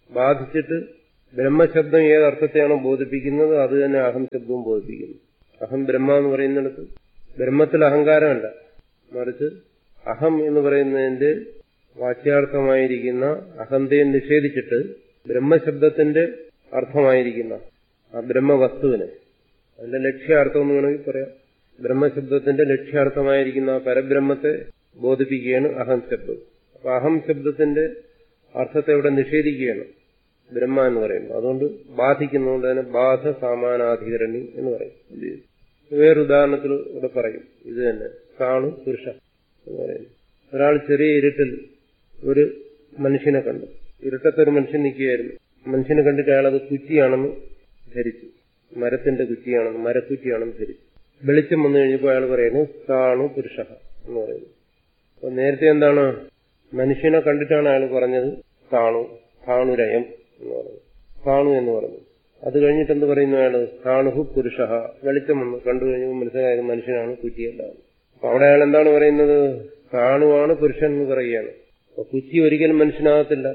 ബാധിച്ചിട്ട് ബ്രഹ്മശബ്ദം ഏത് അർത്ഥത്തെയാണോ ബോധിപ്പിക്കുന്നത് അത് തന്നെ അഹം ശബ്ദവും ബോധിപ്പിക്കുന്നു അഹം ബ്രഹ്മ എന്ന് പറയുന്നിടത്ത് ബ്രഹ്മത്തിൽ അഹങ്കാരമല്ല മറിച്ച് അഹം എന്ന് പറയുന്നതിന്റെ വാച്യാർത്ഥമായിരിക്കുന്ന അഹന്തയെ നിഷേധിച്ചിട്ട് ബ്രഹ്മശബ്ദത്തിന്റെ അർത്ഥമായിരിക്കുന്ന ആ ബ്രഹ്മവസ്തുവിനെ അതിന്റെ ലക്ഷ്യാർത്ഥം എന്ന് വേണമെങ്കിൽ പറയാം ബ്രഹ്മശബ്ദത്തിന്റെ ലക്ഷ്യാർത്ഥമായിരിക്കുന്ന ആ പരബ്രഹ്മത്തെ ബോധിപ്പിക്കുകയാണ് അഹം ശബ്ദം അപ്പൊ അഹം ശബ്ദത്തിന്റെ അർത്ഥത്തെ ഇവിടെ നിഷേധിക്കുകയാണ് ബ്രഹ്മ എന്ന് പറയുന്നത് അതുകൊണ്ട് ബാധിക്കുന്നതുകൊണ്ട് തന്നെ ബാധ സാമാനാധികരണി എന്ന് പറയും ഇത് വേറൊരുദാഹരണത്തിൽ ഇവിടെ പറയും ഇത് തന്നെ കാണു പുരുഷ എന്ന് പറയുന്നു ഒരാൾ ചെറിയ ഇരുട്ടിൽ ഒരു മനുഷ്യനെ കണ്ടു ഇരുട്ടത്തൊരു മനുഷ്യൻ നിൽക്കുകയായിരുന്നു മനുഷ്യനെ കണ്ടിട്ട് അയാൾ അത് കുറ്റിയാണെന്ന് ധരിച്ചു മരത്തിന്റെ കുറ്റിയാണെന്ന് മരക്കുറ്റിയാണെന്ന് ധരിച്ചു വെളിച്ചം വന്നു കഴിഞ്ഞപ്പോൾ അയാൾ പറയുന്നു കാണു പുരുഷ എന്ന് പറയുന്നു അപ്പൊ നേരത്തെ എന്താണ് മനുഷ്യനെ കണ്ടിട്ടാണ് അയാൾ പറഞ്ഞത് കാണു കാണുരയം എന്ന് പറഞ്ഞു കാണു എന്ന് പറഞ്ഞു അത് കഴിഞ്ഞിട്ട് എന്ത് പറയുന്നു അയാള് കാണുഹു പുരുഷ വെളിച്ചം വന്നു കണ്ടു കഴിഞ്ഞപ്പോൾ മനസ്സിലായത് മനുഷ്യനാണ് കുറ്റിയല്ല അപ്പൊ അവിടെ അയാൾ എന്താണ് പറയുന്നത് കാണുവാണ് പുരുഷൻ എന്ന് പറയുകയാണ് അപ്പൊ കുറ്റി ഒരിക്കലും മനുഷ്യനാകത്തില്ല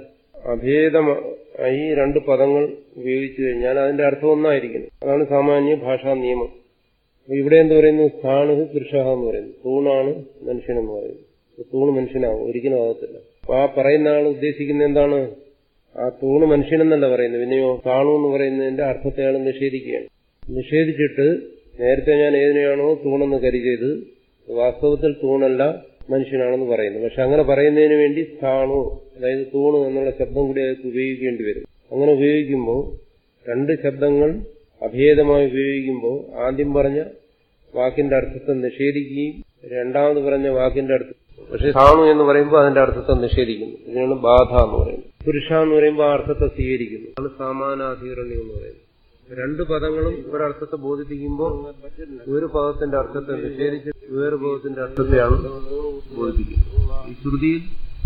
അഭേദമായി രണ്ട് പദങ്ങൾ ഉപയോഗിച്ചു കഴിഞ്ഞാൽ അതിന്റെ അർത്ഥം ഒന്നായിരിക്കുന്നു അതാണ് സാമാന്യ ഭാഷാ നിയമം അപ്പൊ ഇവിടെ എന്ത് പറയുന്നു കാണുഹു പുരുഷ എന്ന് പറയുന്നു തൂണാണ് മനുഷ്യനെന്ന് പറയുന്നു അപ്പൊ തൂണ് മനുഷ്യനാകും ഒരിക്കലും ആകത്തില്ല അപ്പൊ ആ പറയുന്ന ആൾ ഉദ്ദേശിക്കുന്ന എന്താണ് ആ തൂണ് മനുഷ്യനെന്നല്ല പറയുന്നത് പിന്നെയോ കാണു എന്ന് പറയുന്നതിന്റെ അർത്ഥത്തെ അയാൾ നിഷേധിക്കുകയാണ് നിഷേധിച്ചിട്ട് നേരത്തെ ഞാൻ ഏതിനെയാണോ തൂണെന്ന് കരുതിയത് വാസ്തവത്തിൽ തൂണല്ല മനുഷ്യനാണെന്ന് പറയുന്നു പക്ഷെ അങ്ങനെ പറയുന്നതിന് വേണ്ടി സ്ഥാണു അതായത് തൂണ് എന്നുള്ള ശബ്ദം കൂടി അയാൾക്ക് ഉപയോഗിക്കേണ്ടി വരും അങ്ങനെ ഉപയോഗിക്കുമ്പോൾ രണ്ട് ശബ്ദങ്ങൾ അഭേദമായി ഉപയോഗിക്കുമ്പോൾ ആദ്യം പറഞ്ഞ വാക്കിന്റെ അർത്ഥത്തെ നിഷേധിക്കുകയും രണ്ടാമത് പറഞ്ഞ വാക്കിന്റെ അർത്ഥം പക്ഷെ സ്ഥാണു എന്ന് പറയുമ്പോൾ അതിന്റെ അർത്ഥത്തെ നിഷേധിക്കുന്നു ഇതിനാണ് ബാധ എന്ന് പറയുന്നത് പുരുഷ എന്ന് പറയുമ്പോൾ ആ അർത്ഥത്തെ സ്വീകരിക്കുന്നു അതാണ് സാമാനാധികരണം എന്ന് പറയുന്നത് രണ്ട് പദങ്ങളും ഒരർത്ഥത്തെ ബോധിപ്പിക്കുമ്പോൾ ഒരു പദത്തിന്റെ അർത്ഥത്തെ നിഷേധിച്ച് വേറെ പദത്തിന്റെ അർത്ഥത്തെയാണ് ബോധിപ്പിക്കുന്നത് ഈ ശ്രുതിയിൽ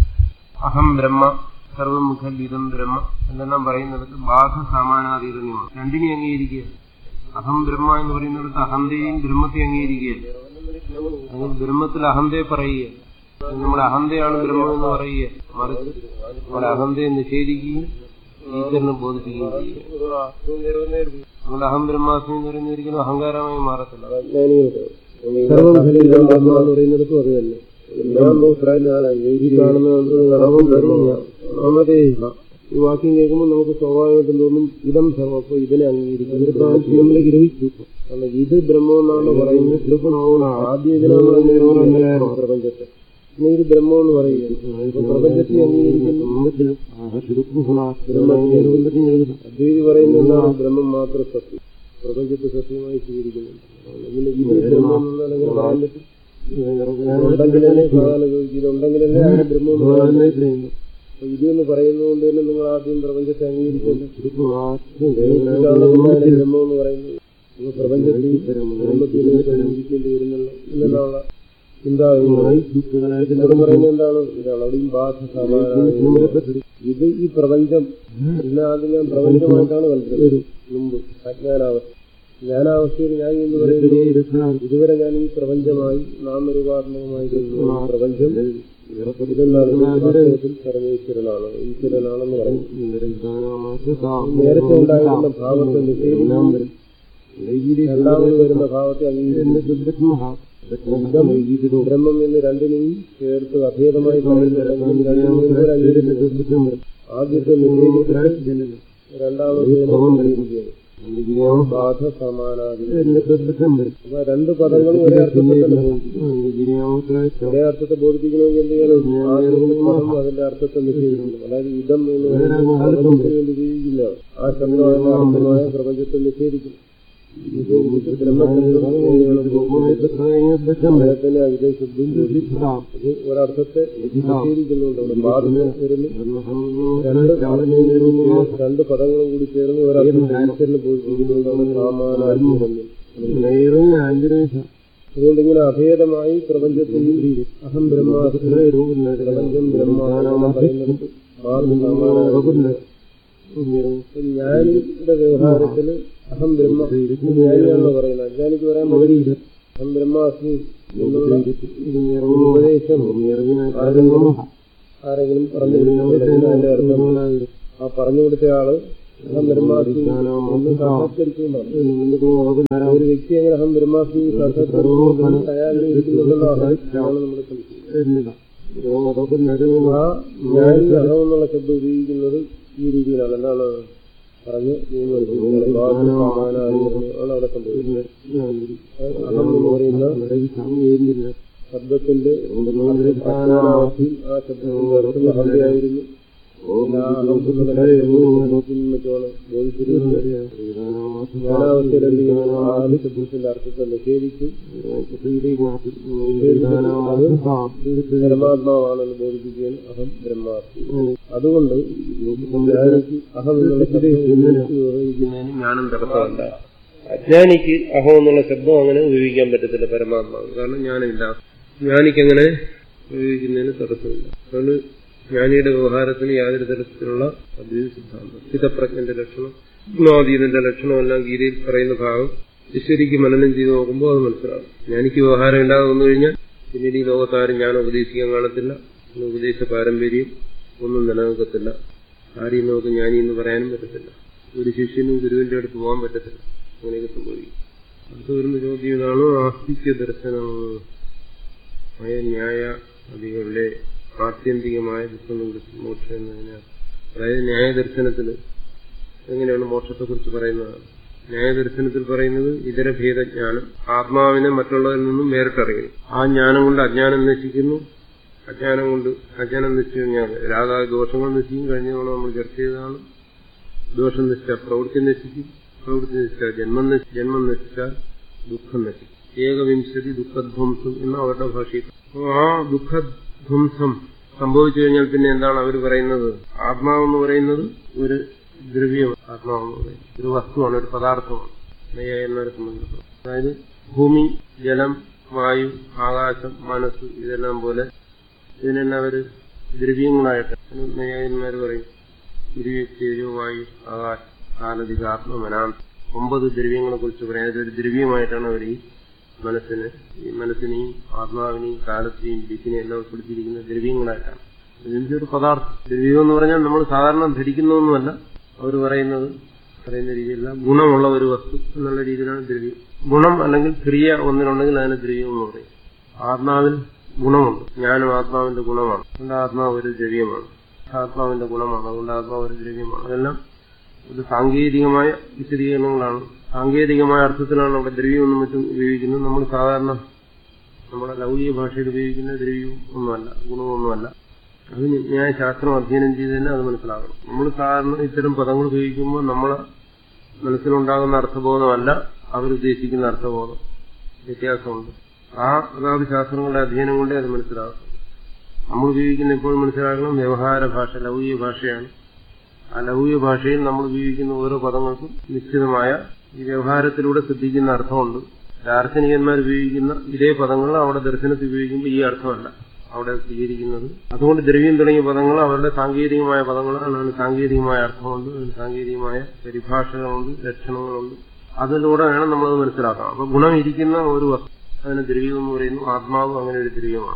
അഹം ബ്രഹ്മ സർവമുഖൽ ഇതം ബ്രഹ്മ എന്നെല്ലാം പറയുന്നിടത്ത് ബാധ സാമാനാധികരണമാണ് രണ്ടിനെ അംഗീകരിക്കുക അഹം ബ്രഹ്മ എന്ന് പറയുന്നിടത്ത് അഹന്തയെയും ബ്രഹ്മത്തെ അംഗീകരിക്കുകയല്ല അങ്ങനെ ബ്രഹ്മത്തിൽ അഹന്തയെ പറയുക നമ്മുടെ അഹന്തയാണ് ബ്രഹ്മം എന്ന് പറയുക മറിച്ച് നമ്മുടെ അഹന്തയെ നിഷേധിക്കുകയും ഈശ്വരനെ ബോധിപ്പിക്കുകയും ചെയ്യുക നമ്മുടെ അഹം ബ്രഹ്മാസ്മി എന്ന് പറയുന്ന ഒരിക്കലും അഹങ്കാരമായി മാറത്തില്ല സർവം ബ്രഹ്മ എന്ന് പറയുന്നിടത്തും അത് തന്നെ ഈ കാണുന്ന ഈ വാക്യം കേൾക്കുമ്പോൾ നമുക്ക് സ്വാഭാവികമായിട്ടും തോന്നും ഇതം സർവം അപ്പൊ ഇതിനെ അംഗീകരിക്കും ഇതിപ്പോ നമ്മളെ ഗ്രഹിച്ചു കാരണം ഇത് ബ്രഹ്മം എന്നാണ് പറയുന്നത് ആദ്യം ഇതിനാണ് പ്രപഞ്ചത്തെ പിന്നെ ഇത് ബ്രഹ്മം എന്ന് പറയുക പ്രപഞ്ചത്തെ അംഗീകരിക്കുന്നു അദ്വൈതി പറയുന്ന എന്താണ് ബ്രഹ്മം മാത്രം സത്യം പ്രപഞ്ചത്തെ സത്യമായി സ്വീകരിക്കുന്നു പിന്നെ ഇത് ബ്രഹ്മം എന്നാൽ എങ്ങനെ പറയാൻ പറ്റും ഉണ്ടെങ്കിലല്ലേ സാധാരണ ചോദിക്കും ഇതുണ്ടെങ്കിലല്ലേ അതിന് ബ്രഹ്മം എന്ന് പറയുന്നത് അപ്പൊ ഇതെന്ന് പറയുന്നതുകൊണ്ട് തന്നെ നിങ്ങൾ ആദ്യം പ്രപഞ്ചത്തെ അംഗീകരിക്കുന്നു ബ്രഹ്മം എന്ന് പറയുന്നത് നിങ്ങൾ പ്രപഞ്ചത്തിൽ ബ്രഹ്മത്തിൽ അംഗീകരിക്കേണ്ടി വരുന്നുള്ള എന്നുള്ള ചിന്താഗതി ഇതിനോട് പറയുന്നത് എന്താണ് ഇതാണ് അവിടെയും ബാധ സമാധാനം ഇത് ഈ പ്രപഞ്ചം ഇതിനെ ആദ്യം ഞാൻ പ്രപഞ്ചമായിട്ടാണ് കണ്ടത് മുമ്പ് അജ്ഞാനാവസ്ഥ ജ്ഞാനാവസ്ഥയിൽ ഞാൻ എന്ന് പറയുന്നത് ഇതുവരെ ഞാൻ ഈ പ്രപഞ്ചമായി നാമരൂപാത്മകമായി കരുതുന്ന പ്രപഞ്ചം ഇതെന്താണ് വാസ്തവത്തിൽ പരമേശ്വരനാണ് ഈശ്വരനാണെന്ന് പറയും നേരത്തെ ഉണ്ടായിരുന്ന ഭാവത്തെ നിഷേധിക്കും രണ്ടാമത് വരുന്ന ഭാവത്തെ അംഗീകരിക്കുന്നു ബ്രഹ്മം എന്ന് രണ്ടിനെയും ചേർത്ത് അഭേദമായി പറയുന്ന ആദ്യത്തെ നിഷേധിച്ചിട്ട് രണ്ടാമത്തെ ബാധ സമാനാദി അപ്പൊ രണ്ട് പദങ്ങളും ഒരേ അർത്ഥത്തിൽ തന്നെ ബോധിപ്പിക്കും ഒരേ അർത്ഥത്തെ ബോധിപ്പിക്കണമെങ്കിൽ എന്ത് ചെയ്യണം ആദ്യത്തെ പദം അതിന്റെ അർത്ഥത്തെ നിഷേധിക്കണം അതായത് ഇതം എന്ന് പറയുന്നത് വേണ്ടി ഉപയോഗിക്കില്ല ആ ശബ്ദമായ അർത്ഥമായ പ്രപഞ്ചത്തെ നിഷേധിക്കും ബ്രഹ്മത്തിന് അതിന്റെ ശുദ്ധം അത് ഒരർത്ഥത്തെ നിഷേധിക്കുന്നുണ്ട് അവിടെ ബാധന വരുന്നു രണ്ട് രണ്ട് പദങ്ങളും കൂടി ചേർന്ന് ഒരർത്ഥത്തെ ഈശ്വരനെ ബോധിപ്പിക്കുന്നുണ്ടാണ് സാമാനാത്മകം അതുകൊണ്ട് ഇങ്ങനെ അഭേദമായി പ്രപഞ്ചത്തിൽ അഹം ബ്രഹ്മാസ്ത്ര പ്രപഞ്ചം ബ്രഹ്മാണെന്ന് പറയുന്നത് ജ്ഞാനിയുടെ വ്യവഹാരത്തില് അഹം ബ്രഹ്മ ജ്ഞാനിയാണെന്ന് പറയുന്നത് അജ്ഞാനിക്ക് പറയാൻ പറ്റില്ല അഹം ബ്രഹ്മാസ്മി എന്നുള്ള ഉപദേശം ആരെങ്കിലും ആരെങ്കിലും പറഞ്ഞിട്ടുണ്ടെങ്കിൽ അതിന്റെ അർത്ഥം ആ പറഞ്ഞു കൊടുത്ത ആള് അഹം ബ്രഹ്മാസ്മി എന്ന് സാക്ഷാത്കരിച്ചു എന്നാണ് ഒരു വ്യക്തി എങ്ങനെ അഹം ബ്രഹ്മാസ്മി സാക്ഷാത്കരിച്ചു തയ്യാറിരിക്കുന്നുണ്ടല്ലോ അതാണ് നമ്മുടെ സംശയം ആ ഞാൻ അഹം എന്നുള്ള ശബ്ദം ഉപയോഗിക്കുന്നത് ഈ രീതിയിലാണ് എന്താണ് പറഞ്ഞ് ആണ് അവിടെ സംഭവിക്കുന്നത് അഹം എന്ന് പറയുന്ന ശബ്ദത്തിന്റെ അജ്ഞാനാവസ്ഥയിൽ ആ ശബ്ദത്തിന്റെ അർത്ഥം അഹന്തയായിരുന്നു മറ്റുമാണ് ബോധിച്ചിരുന്നത് ജ്ഞാനാവസ്ഥയിൽ എന്ത് ചെയ്യുന്നു ആ ശബ്ദത്തിന്റെ അർത്ഥത്തെ നിഷേധിച്ചു അത് പരമാത്മാവാണെന്ന് ബോധിപ്പിക്കുകയും അഹം ബ്രഹ്മാസ്മി അതുകൊണ്ട് ജ്ഞാനിക്ക് അഹം എന്നുള്ള ശബ്ദം ഉപയോഗിക്കുന്നതിന് ജ്ഞാനം തടസ്സമല്ല അജ്ഞാനിക്ക് അഹം എന്നുള്ള ശബ്ദം അങ്ങനെ ഉപയോഗിക്കാൻ പറ്റത്തില്ല പരമാത്മാവ് കാരണം ജ്ഞാനമില്ല ജ്ഞാനിക്ക് അങ്ങനെ ഉപയോഗിക്കുന്നതിന് തടസ്സമില്ല അതുകൊണ്ട് ജ്ഞാനിയുടെ വ്യവഹാരത്തിന് യാതൊരു തരത്തിലുള്ള അദ്വൈത സിദ്ധാന്തം സ്ഥിതപ്രജ്ഞന്റെ ലക്ഷണം ജ്ഞാതീതിന്റെ ലക്ഷണം എല്ലാം ഗീതയിൽ പറയുന്ന ഭാഗം ഈശ്വരിക്ക് മനനം ചെയ്ത് നോക്കുമ്പോൾ അത് മനസ്സിലാകും ജ്ഞാനിക്ക് വ്യവഹാരം ഇല്ലാതെ വന്നു കഴിഞ്ഞാൽ പിന്നീട് ഈ ലോകത്താരും ഞാൻ ഉപദേശിക്കാൻ കാണത്തില്ല ഉപദേശ പാരമ്പര്യം ഒന്നും നിലനിൽക്കത്തില്ല ആരെയും നമുക്ക് ജ്ഞാനി എന്ന് പറയാനും പറ്റത്തില്ല ഒരു ശിഷ്യനും ഗുരുവിന്റെ അടുത്ത് പോകാൻ പറ്റത്തില്ല അങ്ങനെയൊക്കെ സംഭവിക്കും അടുത്ത് വരുന്ന ചോദ്യം ഇതാണ് ആസ്തിക്യ ദർശനം ന്യായ അതികളുടെ ആത്യന്തികമായ ദുഃഖനിവൃത്തി മോക്ഷം എന്നതിന് അതായത് ന്യായദർശനത്തിൽ എങ്ങനെയാണ് മോക്ഷത്തെക്കുറിച്ച് പറയുന്നത് ന്യായദർശനത്തിൽ പറയുന്നത് ഇതര ഭേദജ്ഞാനം ആത്മാവിനെ മറ്റുള്ളവരിൽ നിന്നും വേറിട്ടറിയുന്നു ആ ജ്ഞാനം കൊണ്ട് അജ്ഞാനം നശിക്കുന്നു അജ്ഞാനം കൊണ്ട് അജ്ഞാനം നശിച്ചു കഴിഞ്ഞാൽ രാഗായ ദോഷങ്ങൾ നശിക്കും കഴിഞ്ഞ തവണ നമ്മൾ ചർച്ച ചെയ്തതാണ് ദോഷം നശിച്ചാൽ പ്രവൃത്തി നശിക്കും പ്രവൃത്തി നശിച്ചാൽ ജന്മം ജന്മം നശിച്ചാൽ ദുഃഖം നശിക്കും ഏകവിംശതി ദുഃഖധ്വംസം എന്ന അവരുടെ ഭാഷയിൽ ആ ദുഃഖധ്വംസം സംഭവിച്ചു കഴിഞ്ഞാൽ പിന്നെ എന്താണ് അവർ പറയുന്നത് ആത്മാവെന്ന് പറയുന്നത് ഒരു ദ്രവ്യമാണ് ആത്മാവെന്ന് പറയുന്നത് ഒരു വസ്തുവാണ് ഒരു പദാർത്ഥമാണ് നയ്യായന്മാരെ സംബന്ധിച്ചിടത്തോളം അതായത് ഭൂമി ജലം വായു ആകാശം മനസ്സ് ഇതെല്ലാം പോലെ ഇതിനെല്ലാം അവർ ദ്രവ്യങ്ങളായിട്ട് നയ്യായന്മാർ പറയും ദ്രവ്യോ വായു ആകാശം കാലധികാത്മ മനാന്ത് ഒമ്പത് ദ്രവ്യങ്ങളെ കുറിച്ച് പറയാം അതൊരു ദ്രവ്യമായിട്ടാണ് അവർ ഈ മനസ്സിന് ഈ മനസ്സിനെയും ആത്മാവിനെയും കാലത്തെയും ദിക്കിനെയും എല്ലാം ഉൾപ്പെടുത്തിയിരിക്കുന്ന ദ്രവ്യങ്ങളായിട്ടാണ് ഇതിന്റെ ഒരു പദാർത്ഥം ദ്രവ്യം എന്ന് പറഞ്ഞാൽ നമ്മൾ സാധാരണ ധരിക്കുന്നതൊന്നുമല്ല അവർ പറയുന്നത് പറയുന്ന രീതിയിലല്ല ഗുണമുള്ള ഒരു വസ്തു എന്നുള്ള രീതിയിലാണ് ദ്രവ്യം ഗുണം അല്ലെങ്കിൽ ക്രിയ ഒന്നിനുണ്ടെങ്കിൽ അതിന് ദ്രവ്യം എന്ന് പറയും ആത്മാവിൽ ഗുണമുണ്ട് ജ്ഞാനം ആത്മാവിന്റെ ഗുണമാണ് അതുകൊണ്ട് ആത്മാവ് ഒരു ദ്രവ്യമാണ് ആത്മാവിന്റെ ഗുണമാണ് അതുകൊണ്ട് ആത്മാവ് ഒരു ദ്രവ്യമാണ് അതെല്ലാം ഇത് സാങ്കേതികമായ വിശദീകരണങ്ങളാണ് സാങ്കേതികമായ അർത്ഥത്തിലാണ് അവിടെ ദ്രവ്യമെന്നും മറ്റും ഉപയോഗിക്കുന്നത് നമ്മൾ സാധാരണ നമ്മുടെ ലൗകിക ഭാഷയിൽ ഉപയോഗിക്കുന്ന ദ്രവ്യവും ഒന്നുമല്ല ഗുണമൊന്നുമല്ല അത് ഞാൻ ശാസ്ത്രം അധ്യയനം ചെയ്ത് തന്നെ അത് മനസ്സിലാകണം നമ്മൾ സാധാരണ ഇത്തരം പദങ്ങൾ ഉപയോഗിക്കുമ്പോൾ നമ്മളെ മനസ്സിലുണ്ടാകുന്ന അർത്ഥബോധമല്ല അവരുദ്ദേശിക്കുന്ന അർത്ഥബോധം വ്യത്യാസമുണ്ട് ആ അതാത് ശാസ്ത്രങ്ങളുടെ അധ്യയനം കൊണ്ടേ അത് മനസ്സിലാകും നമ്മൾ ഉപയോഗിക്കുന്ന എപ്പോഴും മനസ്സിലാക്കണം വ്യവഹാര ഭാഷ ലൗകിക ഭാഷയാണ് ആ ലൗകിക ഭാഷയിൽ നമ്മൾ ഉപയോഗിക്കുന്ന ഓരോ പദങ്ങൾക്കും നിശ്ചിതമായ ഈ വ്യവഹാരത്തിലൂടെ സിദ്ധിക്കുന്ന അർത്ഥമുണ്ട് ദാർശനികന്മാർ ഉപയോഗിക്കുന്ന ഇതേ പദങ്ങൾ അവിടെ ദർശനത്തിൽ ഉപയോഗിക്കുമ്പോൾ ഈ അർത്ഥമല്ല അവിടെ സ്വീകരിക്കുന്നത് അതുകൊണ്ട് ദ്രവ്യം തുടങ്ങിയ പദങ്ങൾ അവരുടെ സാങ്കേതികമായ പദങ്ങളാണ് അതിന് സാങ്കേതികമായ അർത്ഥമുണ്ട് അതിന് സാങ്കേതികമായ പരിഭാഷകളുണ്ട് ലക്ഷണങ്ങളുണ്ട് അതിലൂടെ വേണം നമ്മളത് മനസ്സിലാക്കാം അപ്പൊ ഗുണം ഇരിക്കുന്ന ഒരു വസ്തു അതിന് ദ്രവ്യം എന്ന് പറയുന്നു ആത്മാവ് അങ്ങനെ ഒരു ദ്രവ്യമാണ്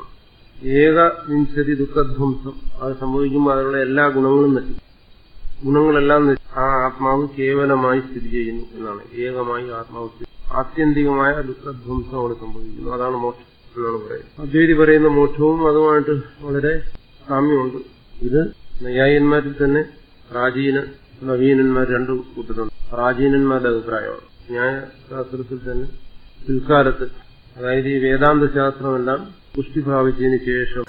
ഏക വിംശതി ദുഃഖധ്വംസം അത് സംഭവിക്കുമ്പോൾ അതിലുള്ള എല്ലാ ഗുണങ്ങളും നശിക്കും ഗുണങ്ങളെല്ലാം ആ ആത്മാവ് കേവലമായി സ്ഥിതി ചെയ്യുന്നു എന്നാണ് ഏകമായി ആത്മാവ് സ്ഥിതി ആത്യന്തികമായ ദുഃഖധ്വംസം അവിടെ സംഭവിക്കുന്നു അതാണ് മോക്ഷം എന്നാണ് പറയുന്നത് അദ്വൈതി പറയുന്ന മോക്ഷവും അതുമായിട്ട് വളരെ സാമ്യമുണ്ട് ഇത് നൈയായന്മാരിൽ തന്നെ പ്രാചീന നവീനന്മാർ രണ്ടു കൂട്ടരുണ്ട് പ്രാചീനന്മാരുടെ അഭിപ്രായമാണ് ന്യായശാസ്ത്രത്തിൽ തന്നെ പിൽക്കാലത്ത് അതായത് ഈ വേദാന്ത ശാസ്ത്രമെല്ലാം പുഷ്ടി പ്രാപിച്ചതിന് ശേഷം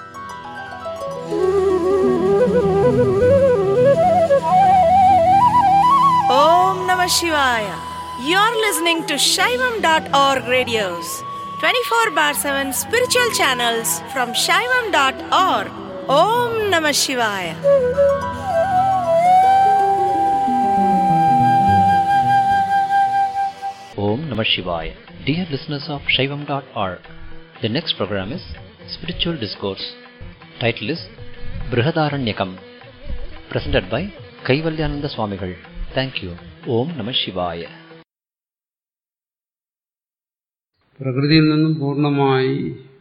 Om Namah Shivaya. You're listening to Shaivam.org radios, 24 bar 7 spiritual channels from Shaivam.org. Om Namah Shivaya. Om Namah Shivaya. Dear listeners of Shaivam.org, the next program is Spiritual Discourse. Title is Brihadaranyakam. Presented by Kaivalyananda Swamigal. Thank you. Om Namah Shivaya. പ്രകൃതിയിൽ നിന്നും പൂർണ്ണമായി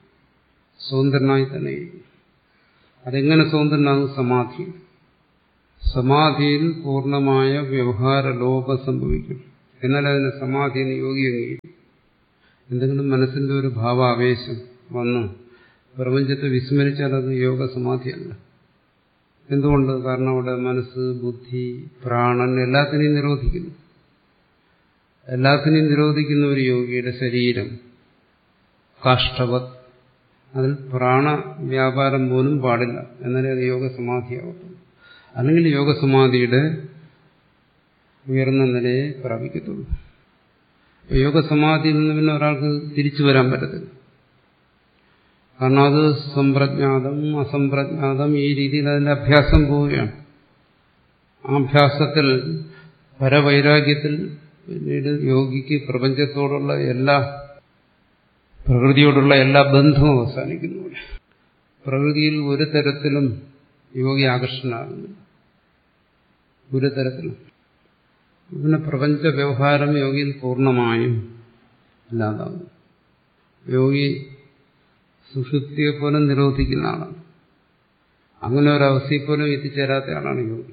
സ്വതന്ത്രനായി തന്നെ ഇരിക്കും. അതെങ്ങനെ സ്വതന്ത്രനാകും സമാധി സമാധിയിൽ പൂർണ്ണമായ വ്യവഹാര ലോപം സംഭവിക്കും എന്നാൽ അതിന് സമാധി എന്ന് യോഗി അംഗീകരിക്കും എന്തെങ്കിലും മനസ്സിന്റെ ഒരു ഭാവാവേശം വന്ന് പ്രപഞ്ചത്തെ വിസ്മരിച്ചാൽ അത് യോഗ സമാധിയല്ല എന്തുകൊണ്ട് കാരണം അവിടെ മനസ്സ് ബുദ്ധി പ്രാണൻ എല്ലാത്തിനെയും നിരോധിക്കുന്നു എല്ലാത്തിനെയും നിരോധിക്കുന്ന ഒരു യോഗിയുടെ ശരീരം കാഷ്ടവത് അതിൽ പ്രാണവ്യാപാരം പോലും പാടില്ല എന്നാലേ അത് യോഗസമാധിയാവത്തുള്ളൂ അല്ലെങ്കിൽ യോഗസമാധിയുടെ ഉയർന്ന നിലയെ പ്രാപിക്കത്തുള്ളൂ യോഗസമാധിയിൽ നിന്ന് പിന്നെ ഒരാൾക്ക് തിരിച്ചു വരാൻ പറ്റത്തില്ല കാരണം അത് സമ്പ്രജ്ഞാതം അസംപ്രജ്ഞാതം ഈ രീതിയിൽ അതിന്റെ അഭ്യാസം പോവുകയാണ് ആ അഭ്യാസത്തിൽ പരവൈരാഗ്യത്തിൽ പിന്നീട് യോഗിക്ക് പ്രപഞ്ചത്തോടുള്ള എല്ലാ പ്രകൃതിയോടുള്ള എല്ലാ ബന്ധവും അവസാനിക്കുന്നു ഇവിടെ. പ്രകൃതിയിൽ ഒരു തരത്തിലും യോഗി ആകർഷണനാകുന്നു ഒരു തരത്തിലും പിന്നെ പ്രപഞ്ച വ്യവഹാരം യോഗിയിൽ പൂർണ്ണമായും ഇല്ലാതാകും യോഗി സുഷുപ്തിയെ പോലും നിരോധിക്കുന്ന ആളാണ് അങ്ങനെ ഒരു അവസ്ഥയിൽ പോലും എത്തിച്ചേരാത്ത ആളാണ് യോഗി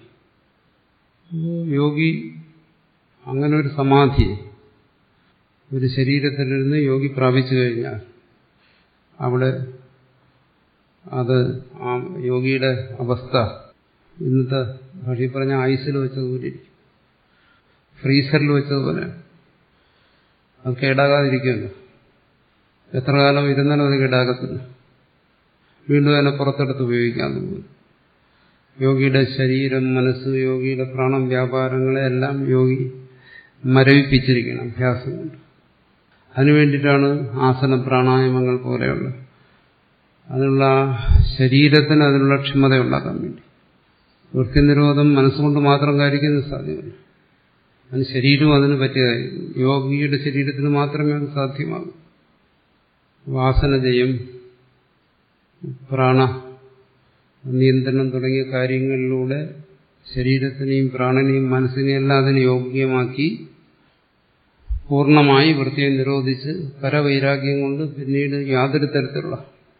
യോഗി അങ്ങനെ ഒരു സമാധിയെ ഒരു ശരീരത്തിലിരുന്ന് യോഗി പ്രാപിച്ചു കഴിഞ്ഞാൽ അവിടെ അത് ആ യോഗിയുടെ അവസ്ഥ ഇന്നത്തെ ഭാഷയിൽ പറഞ്ഞ ഐസിൽ വെച്ചതുപോലെ ഇരിക്കും ഫ്രീസറിൽ വെച്ചതുപോലെ അത് കേടാകാതിരിക്കുമല്ലോ എത്ര കാലം ഇരുന്നാലും അത് കേടാകത്തില്ല വീണ്ടും അതിനെ പുറത്തെടുത്ത് ഉപയോഗിക്കാൻ പോകും യോഗിയുടെ ശരീരം മനസ്സ് യോഗിയുടെ പ്രാണം വ്യാപാരങ്ങളെല്ലാം യോഗി മരവിപ്പിച്ചിരിക്കണം അഭ്യാസം കൊണ്ട് അതിനുവേണ്ടിയിട്ടാണ് ആസന പ്രാണായാമങ്ങൾ പോലെയുള്ള അതിനുള്ള ശരീരത്തിന് അതിനുള്ള ക്ഷമത ഉണ്ടാക്കാൻ വേണ്ടി വൃത്തിനിരോധം മനസ്സുകൊണ്ട് മാത്രം കാര്യക്കുന്നത് സാധ്യമല്ല അതിന് ശരീരവും അതിന് പറ്റിയതായിരിക്കും യോഗിയുടെ ശരീരത്തിന് മാത്രമേ അത് സാധ്യമാകൂ വാസനജയം പ്രാണ നിയന്ത്രണം തുടങ്ങിയ കാര്യങ്ങളിലൂടെ ശരീരത്തിനെയും പ്രാണനെയും മനസ്സിനെയും എല്ലാം അതിന് യോഗ്യമാക്കി പൂർണ്ണമായി വൃത്തിയെ നിരോധിച്ച് പരവൈരാഗ്യം കൊണ്ട് പിന്നീട് യാതൊരു തരത്തിലുള്ള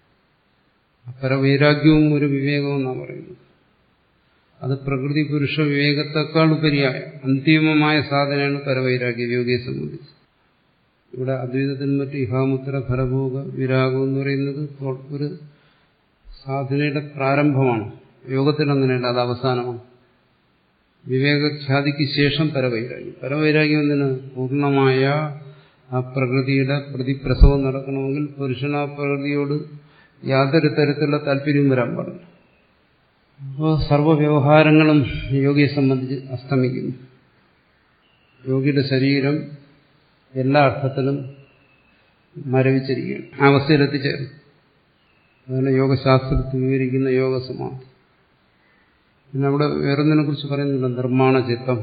പരവൈരാഗ്യവും ഒരു വിവേകവും എന്നാണ് പറയുന്നത് അത് പ്രകൃതി പുരുഷ വിവേകത്തെക്കാൾ ഉപരിയായ അന്തിമമായ സാധനയാണ് പരവൈരാഗ്യ യോഗിയെ സംബന്ധിച്ച് ഇവിടെ അദ്വൈതത്തിനും മറ്റ് ഇഹാമുത്തര ഫലഭോഗ വിരാഗം എന്ന് പറയുന്നത് ഒരു സാധനയുടെ പ്രാരംഭമാണ് യോഗത്തിൽ അങ്ങനെയല്ല അത് അവസാനമാണ് വിവേകഖ്യാതിക്ക് ശേഷം പരവൈരാഗ്യം പരവൈരാഗ്യം എന്തിന് പൂർണ്ണമായ ആ പ്രകൃതിയുടെ പ്രതിപ്രസവം നടക്കണമെങ്കിൽ പുരുഷൻ ആ പ്രകൃതിയോട് യാതൊരു തരത്തിലുള്ള താല്പര്യവും വരാൻ പാടില്ല അപ്പോൾ സർവ്വവ്യവഹാരങ്ങളും യോഗിയെ സംബന്ധിച്ച് അസ്തമിക്കുന്നു യോഗിയുടെ ശരീരം എല്ലാ അർത്ഥത്തിലും മരവിച്ചിരിക്കുകയാണ് ആ അവസ്ഥയിലെത്തിച്ചേർന്നു അതാണ് യോഗശാസ്ത്രത്തിൽ വിവരിക്കുന്ന യോഗസമാധി പിന്നെ അവിടെ വേറൊന്നിനെ കുറിച്ച് പറയുന്നില്ല നിർമ്മാണ ചിത്തം